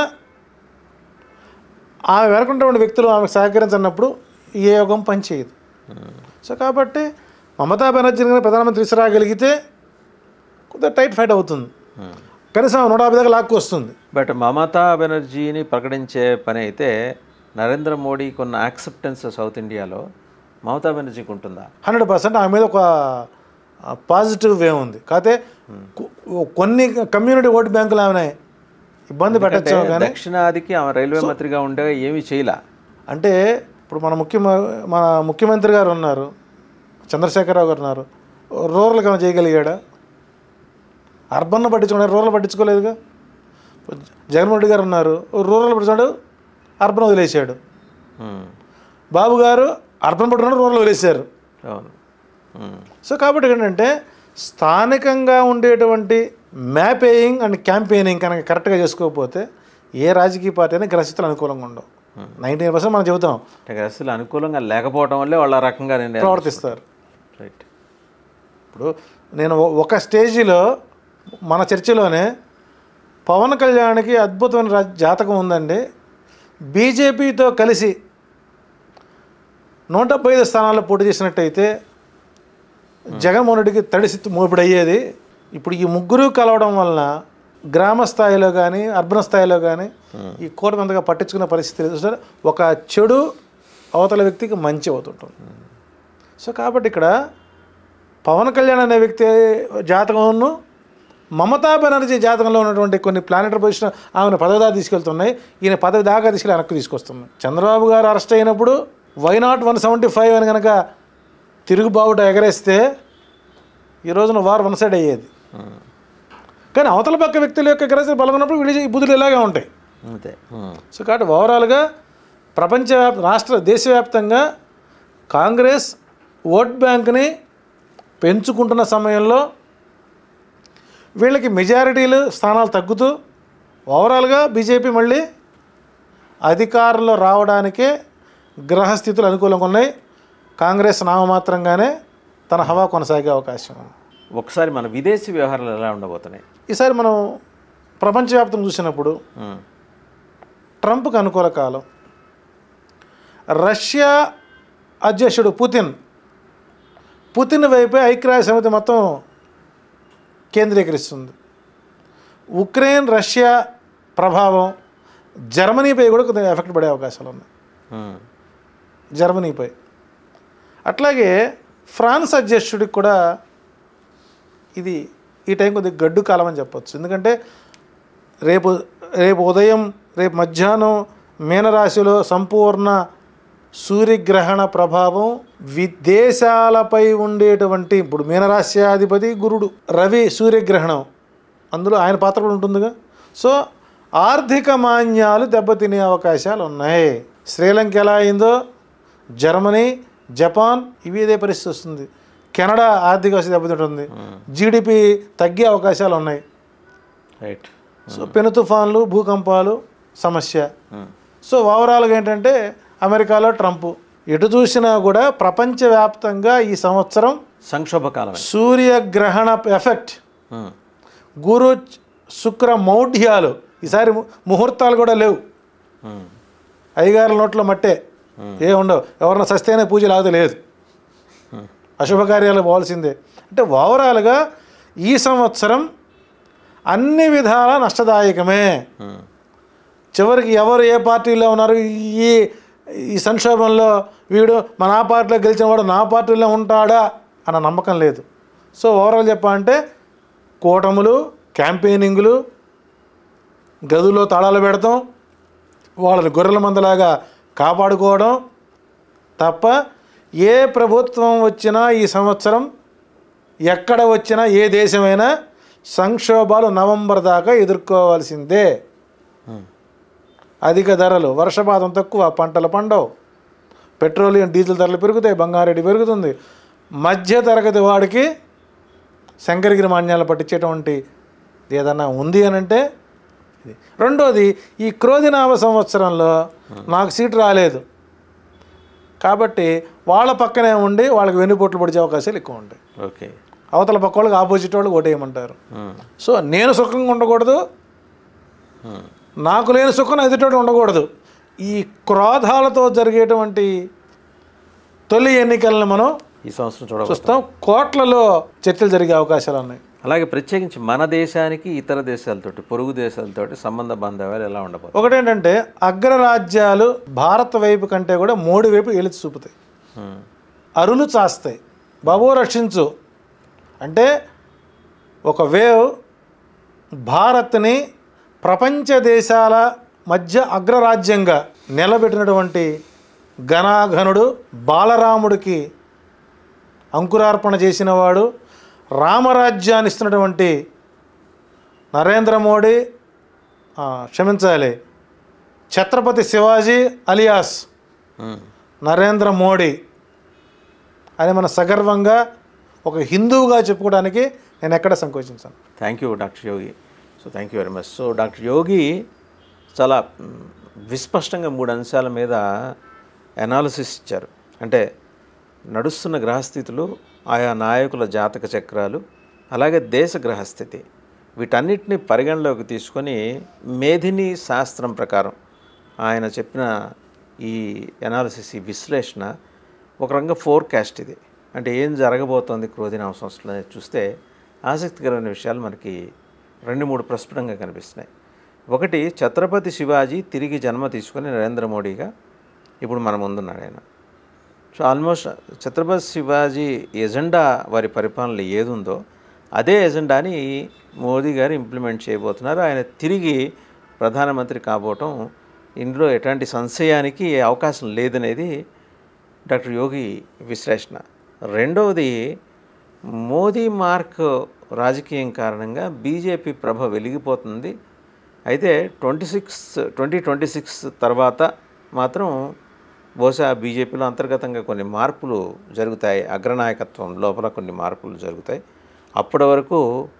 ఆమె వెనకుంటున్న వ్యక్తులు ఆమెకు సహకరించినప్పుడు ఏ యోగం పనిచేయదు ఉమ్. సో కాబట్టి మమతా బెనర్జీని కనుక ప్రధానమంత్రి తీసుకురాగలిగితే కొద్దిగా టైట్ ఫైట్ అవుతుంది ఉమ్. కనీసం ఆమె నూట యాభై దాకా లాక్కు వస్తుంది బట్ మమతా బెనర్జీని ప్రకటించే పని అయితే నరేంద్ర మోడీకి ఉన్న యాక్సెప్టెన్స్ సౌత్ ఇండియాలో మమతా బెనర్జీకి ఉంటుందా హండ్రెడ్ పర్సెంట్ ఆమె మీద ఒక పాజిటివ్ వే ఉంది కాకపోతే కొ- కొన్ని కమ్యూనిటీ ఓటు బ్యాంకులు ఆమె ఇబ్బంది పెట్టచ్చు అంటే కానీ దక్షిణాదికి ఆమె రైల్వే మంత్రిగా ఉండగా ఏమీ చేయలే అంటే ఇప్పుడు మన ముఖ్య మన ముఖ్యమంత్రి గారు ఉన్నారు చంద్రశేఖరరావు గారు ఉన్నారు రూరల్ ఏమైనా చేయగలిగాడా అర్బన్ పట్టించుకున్నారు రూరల్ పట్టించుకోలేదుగా జగన్మోహన్ రెడ్డి గారు ఉన్నారు రూరల్ పట్టించుకున్నాడు అర్బన్ వదిలేశాడు ఉమ్. బాబు గారు అర్బన్ పట్టుకున్నాడు రూరల్ వదిలేశారు అవును ఉమ్. సో కాబట్టి ఏంటంటే స్థానికంగా ఉండేటువంటి మ్యాపేయింగ్ అండ్ క్యాంపెయినింగ్ కనుక కరెక్ట్గా చేసుకోకపోతే ఏ రాజకీయ పార్టీ అయినా గ్రహిస్తులు అనుకూలంగా ఉండవు నైంటీ పర్సెంట్ మనం చెబుతాం అంటే అసలు అనుకూలంగా లేకపోవడం వల్లే వాళ్ళ ఆ రకంగా నేను ప్రవర్తిస్తారు రైట్ ఇప్పుడు నేను ఒ- ఒక స్టేజీలో మన చర్చిలోనే పవన్ కళ్యాణ్కి అద్భుతమైన రా- జాతకం ఉందండి బీజేపీతో కలిసి నూట డెబ్బై ఐదు స్థానాల్లో పోటీ చేసినట్టయితే జగన్మోహన్ రెడ్డికి తడిసి మోపిడి అయ్యేది ఇప్పుడు ఈ ముగ్గురు కలవడం వలన గ్రామ స్థాయిలో కానీ అర్బన్ స్థాయిలో కానీ ఈ కూటమి అంతగా పట్టించుకునే పరిస్థితి లేదు సార్ ఒక చెడు అవతల వ్యక్తికి మంచి అవుతుంటుంది సో కాబట్టి ఇక్కడ పవన్ కళ్యాణ్ అనే వ్యక్తి జాతకంను మమతా బెనర్జీ జాతకంలో ఉన్నటువంటి కొన్ని ప్లానెటరీ పొజిషన్ ఆమెను పదవి దాకా తీసుకెళ్తున్నాయి ఈయన పదవి దాకా తీసుకెళ్ళి వెనక్కి తీసుకొస్తున్నాయి చంద్రబాబు గారు అరెస్ట్ అయినప్పుడు why not one seventy five అని కనుక తిరుగుబావుట ఎగరేస్తే ఈ రోజున వార్ వన్ సైడ్ అయ్యేది ఉమ్. కానీ అవతల పక్క వ్యక్తుల యొక్క ఎగరేసిన బలమైనప్పుడు వీళ్ళు ఈ బుద్ధులు ఇలాగే ఉంటాయి అంతే ఉమ్. సో కాబట్టి ఓవరాల్గా ప్రపంచవ్యాప్త రాష్ట్ర దేశవ్యాప్తంగా కాంగ్రెస్ ఓట్ బ్యాంక్ని పెంచుకుంటున్న సమయంలో వీళ్ళకి మెజారిటీలు స్థానాలు తగ్గుతూ ఓవరాల్గా బీజేపీ మళ్ళీ అధికారంలో రావడానికే గ్రహస్థితులు అనుకూలంగా ఉన్నాయి కాంగ్రెస్ నామమాత్రంగానే తన హవా కొనసాగే అవకాశం ఉంది ఒకసారి మన విదేశీ వ్యవహారాలు ఎలా ఉండబోతున్నాయి ఈసారి మనం ప్రపంచవ్యాప్తం చూసినప్పుడు ఉమ్. ట్రంప్కి అనుకూల కాలం రష్యా అధ్యక్షుడు పుతిన్ పుతిన్ వైపే ఐక్యరాజ్య సమితి మొత్తం కేంద్రీకరిస్తుంది ఉక్రెయిన్ రష్యా ప్రభావం జర్మనీపై కూడా కొంత ఎఫెక్ట్ పడే అవకాశాలు ఉన్నాయి ఉమ్. జర్మనీపై అట్లాగే ఫ్రాన్స్ అధ్యక్షుడికి కూడా ఇది ఈ టైం కొద్దిగా గడ్డు కాలం అని చెప్పొచ్చు ఎందుకంటే రేపు రేపు ఉదయం రేపు మధ్యాహ్నం మీనరాశిలో సంపూర్ణ సూర్యగ్రహణ ప్రభావం విదేశాలపై ఉండేటువంటి ఇప్పుడు మీనరాశ్యాధిపతి గురుడు రవి సూర్యగ్రహణం అందులో ఆయన పాత్ర కూడా ఉంటుందిగా సో ఆర్థిక మాన్యాలు దెబ్బతినే అవకాశాలు ఉన్నాయి శ్రీలంక ఎలా అయిందో జర్మనీ జపాన్ ఇవి ఇదే పరిస్థితి వస్తుంది కెనడా ఆర్థిక వ్యవస్థ దెబ్బతింటుంది జీడిపి తగ్గే అవకాశాలు ఉన్నాయి రైట్ సో పెను తుఫాన్లు భూకంపాలు సమస్య ఉమ్. సో ఓవరాల్గా ఏంటంటే అమెరికాలో ట్రంప్ ఎటు చూసినా కూడా ప్రపంచవ్యాప్తంగా ఈ సంవత్సరం సంక్షోభకాలమే సూర్యగ్రహణ ఎఫెక్ట్ ఉమ్, గురు శుక్ర మౌఢ్యాలు ఈసారి ము- ముహూర్తాలు కూడా లేవు ఉమ్, అయ్యగారుల నోట్లో మట్టే ఏ ఉండవు ఎవరన్నా సస్తేనే పూజ లాగదు లేదు అశుభకార్యాలు పోవాల్సిందే అంటే ఓవరాల్గా ఈ సంవత్సరం అన్ని విధాల నష్టదాయకమే ఉమ్, చివరికి ఎవరు ఏ పార్టీలో ఉన్నారు ఈ ఈ సంక్షోభంలో వీడు మన ఆ పార్టీలో గెలిచిన వాడు నా పార్టీలో ఉంటాడా అన్న నమ్మకం లేదు సో ఓవరాల్ చెప్పాలంటే కూటములు క్యాంపెయినింగ్లు గదుల్లో తాళాలు పెడతాం వాళ్ళని గొర్రెల మందలాగా కాపాడుకోవడం తప్ప ఏ ప్రభుత్వం వచ్చినా ఈ సంవత్సరం ఎక్కడ వచ్చినా ఏ దేశమైనా సంక్షోభాలు నవంబర్ దాకా ఎదుర్కోవాల్సిందే ఉమ్, అధిక ధరలు వర్షపాతం తక్కువ పంటలు పండవు పెట్రోలియం డీజిల్ ధరలు పెరుగుతాయి బంగారెడ్డి పెరుగుతుంది మధ్య తరగతి వాడికి శంకరగిరి మాన్యాలు పట్టించేటువంటి ఏదన్నా ఉంది అని అంటే ఇది రెండోది ఈ క్రోధినామ సంవత్సరంలో నాకు సీటు రాలేదు కాబట్టి వాళ్ళ పక్కనే ఉండి వాళ్ళకి వెన్నుపోట్లు పొడిచే అవకాశాలు ఎక్కువ ఉంటాయి ఓకే అవతల పక్క వాళ్ళకి ఆపోజిట్ వాళ్ళకి ఓటేయమంటారు ఉమ్, సో నేను సుఖంగా ఉండకూడదు ఉమ్, నాకు లేని సుఖం ఎదుటోడు ఉండకూడదు ఈ క్రోధాలతో జరిగేటువంటి తొలి ఎన్నికలను మనం ఈ సంవత్సరం చూడవచ్చు చూస్తాం కోట్లలో చర్చలు జరిగే అవకాశాలు ఉన్నాయి అలాగే ప్రత్యేకించి మన దేశానికి ఇతర దేశాలతోటి పొరుగు దేశాలతోటి సంబంధ బాంధవ్యాలు ఎలా ఉండబోతుంది ఒకటేంటంటే అగ్రరాజ్యాలు భారత్ వైపు కంటే కూడా మోడీ వైపు ఎలిచి చూపుతాయి ఉమ్, అరులు చాస్తాయి బాబు రక్షించు అంటే ఒక వేవ్ భారత్ని ప్రపంచ దేశాల మధ్య అగ్రరాజ్యంగా నిలబెట్టినటువంటి ఘనాఘనుడు బాలరాముడికి అంకురార్పణ చేసినవాడు రామరాజ్యాన్ని ఇస్తున్నటువంటి నరేంద్ర మోడీ ఆ, క్షమించాలి ఛత్రపతి శివాజీ అలియాస్ ఉమ్, నరేంద్ర మోడీ అని మన సగర్వంగా ఒక హిందువుగా చెప్పుకోవడానికి నేను ఎక్కడ సంకోచించాను thank you doctor Yogi so thank you very much so doctor Yogi చాలా మ్, విస్పష్టంగా మూడు అంశాల మీద అనాలిసిస్ ఇచ్చారు అంటే నడుస్తున్న గ్రహస్థితులు ఆయా నాయకుల జాతక చక్రాలు అలాగే దేశ గ్రహస్థితి వీటన్నిటిని పరిగణలోకి తీసుకొని మేధిని శాస్త్రం ప్రకారం ఆయన చెప్పిన ఈ అనాలిసిస్ ఈ విశ్లేషణ ఒక రంగం ఫోర్కాస్ట్ ఇది అంటే ఏం జరగబోతోంది క్రోధినామ సంవత్సరంలో అనేది చూస్తే ఆసక్తికరమైన విషయాలు మనకి రెండు మూడు ప్రస్ఫుటంగా కనిపిస్తున్నాయి ఒకటి ఛత్రపతి శివాజీ తిరిగి జన్మ తీసుకొని నరేంద్ర మోడీగా ఇప్పుడు మన ముందున్నాడు ఆయన so almost Chhatrapati Shivaji agenda వారి పరిపాలనలో ఏది ఉందో అదే ఎజెండాని మోదీ గారు ఇంప్లిమెంట్ చేయబోతున్నారు ఆయన తిరిగి ప్రధానమంత్రి కాబోవటం ఇందులో ఎటువంటి సంశయానికి అవకాశం లేదనేది డాక్టర్ యోగి విశ్లేషణ రెండవది మోదీ మార్క్ రాజకీయం కారణంగా బీజేపీ ప్రభ వెలిగిపోతుంది అయితే twenty six twenty twenty six తర్వాత మాత్రం బహుశా బీజేపీలో అంతర్గతంగా కొన్ని మార్పులు జరుగుతాయి అగ్రనాయకత్వం లోపల కొన్ని మార్పులు జరుగుతాయి అప్పటి వరకు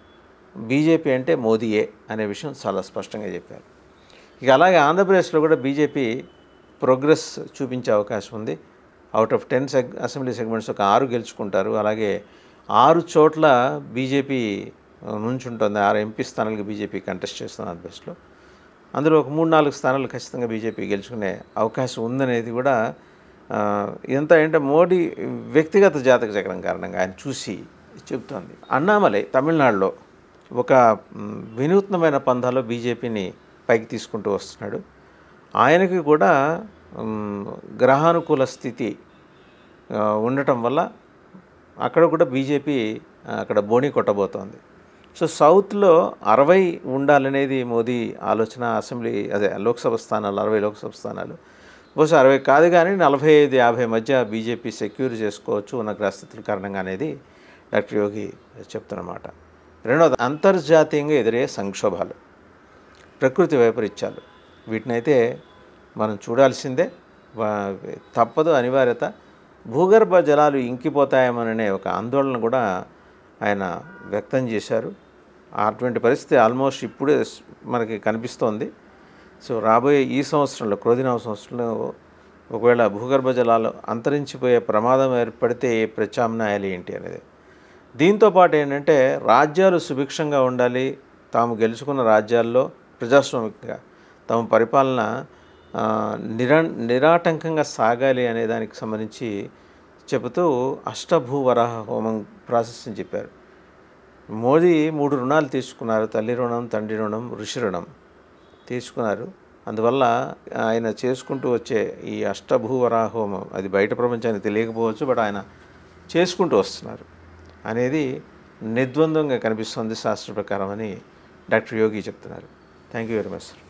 బీజేపీ అంటే మోదీయే అనే విషయం చాలా స్పష్టంగా చెప్పారు ఇక అలాగే ఆంధ్రప్రదేశ్లో కూడా బీజేపీ ప్రోగ్రెస్ చూపించే అవకాశం ఉంది అవుట్ ఆఫ్ టెన్ సెగ్ అసెంబ్లీ సెగ్మెంట్స్ ఒక ఆరు గెలుచుకుంటారు అలాగే ఆరు చోట్ల బీజేపీ నుంచుంటుంది ఆరు ఎంపీ స్థానాలకు బీజేపీ కంటెస్ట్ చేస్తుంది ఆంధ్రప్రదేశ్లో అందులో ఒక మూడు నాలుగు స్థానాలు ఖచ్చితంగా బీజేపీ గెలుచుకునే అవకాశం ఉందనేది కూడా ఆ, ఇదంతా ఏంటంటే మోడీ వ్యక్తిగత జాతక చక్రం కారణంగా ఆయన చూసి చెబుతోంది అన్నామలై తమిళనాడులో ఒక మ్, వినూత్నమైన పంథాలో బీజేపీని పైకి తీసుకుంటూ వస్తున్నాడు ఆయనకి కూడా మ్, గ్రహానుకూల స్థితి ఆ, ఉండటం వల్ల అక్కడ కూడా బీజేపీ అక్కడ బోణి కొట్టబోతోంది సో సౌత్లో అరవై ఉండాలనేది మోదీ ఆలోచన అసెంబ్లీ అదే లోక్సభ స్థానాలు అరవై లోక్సభ స్థానాలు బహుశా అరవై కాదు కానీ నలభై ఐదు యాభై మధ్య బీజేపీ సెక్యూర్ చేసుకోవచ్చు ఉన్న గ్రహస్థితుల కారణంగా అనేది డాక్టర్ యోగి చెప్తున్నమాట రెండవది అంతర్జాతీయంగా ఎదురయ్యే సంక్షోభాలు ప్రకృతి వైపరీత్యాలు వీటినైతే మనం చూడాల్సిందే వా- తప్పదు అనివార్యత భూగర్భ జలాలు ఇంకిపోతాయేమోననే ఒక ఆందోళన కూడా ఆయన వ్యక్తం చేశారు అటువంటి పరిస్థితి ఆల్మోస్ట్ ఇప్పుడే స్- మనకి కనిపిస్తోంది సో రాబోయే ఈ సంవత్సరంలో క్రోధినామ సంవత్సరంలో ఒకవేళ భూగర్భ జలాలు అంతరించిపోయే ప్రమాదం ఏర్పడితే ఏ ప్రత్యామ్నాయాలు ఏంటి అనేది దీంతో పాటు ఏంటంటే రాజ్యాలు సుభిక్షంగా ఉండాలి తాము గెలుచుకున్న రాజ్యాల్లో ప్రజాస్వామికంగా తమ పరిపాలన ఆ, నిరా నిరాటంకంగా సాగాలి అనే దానికి సంబంధించి చెబుతూ అష్టభూ వరాహ హోమం ప్రాసెస్ని చెప్పారు మోదీ మూడు రుణాలు తీసుకున్నారు తల్లి రుణం తండ్రి రుణం ఋషి రుణం తీసుకున్నారు అందువల్ల ఆయన చేసుకుంటూ వచ్చే ఈ అష్టభూవరాహ హోమం అది బయట ప్రపంచానికి తెలియకపోవచ్చు బట్ ఆయన చేసుకుంటూ వస్తున్నారు అనేది నిర్ద్వంద్వంగా కనిపిస్తుంది శాస్త్ర ప్రకారం అని డాక్టర్ యోగి చెప్తున్నారు thank you very much sir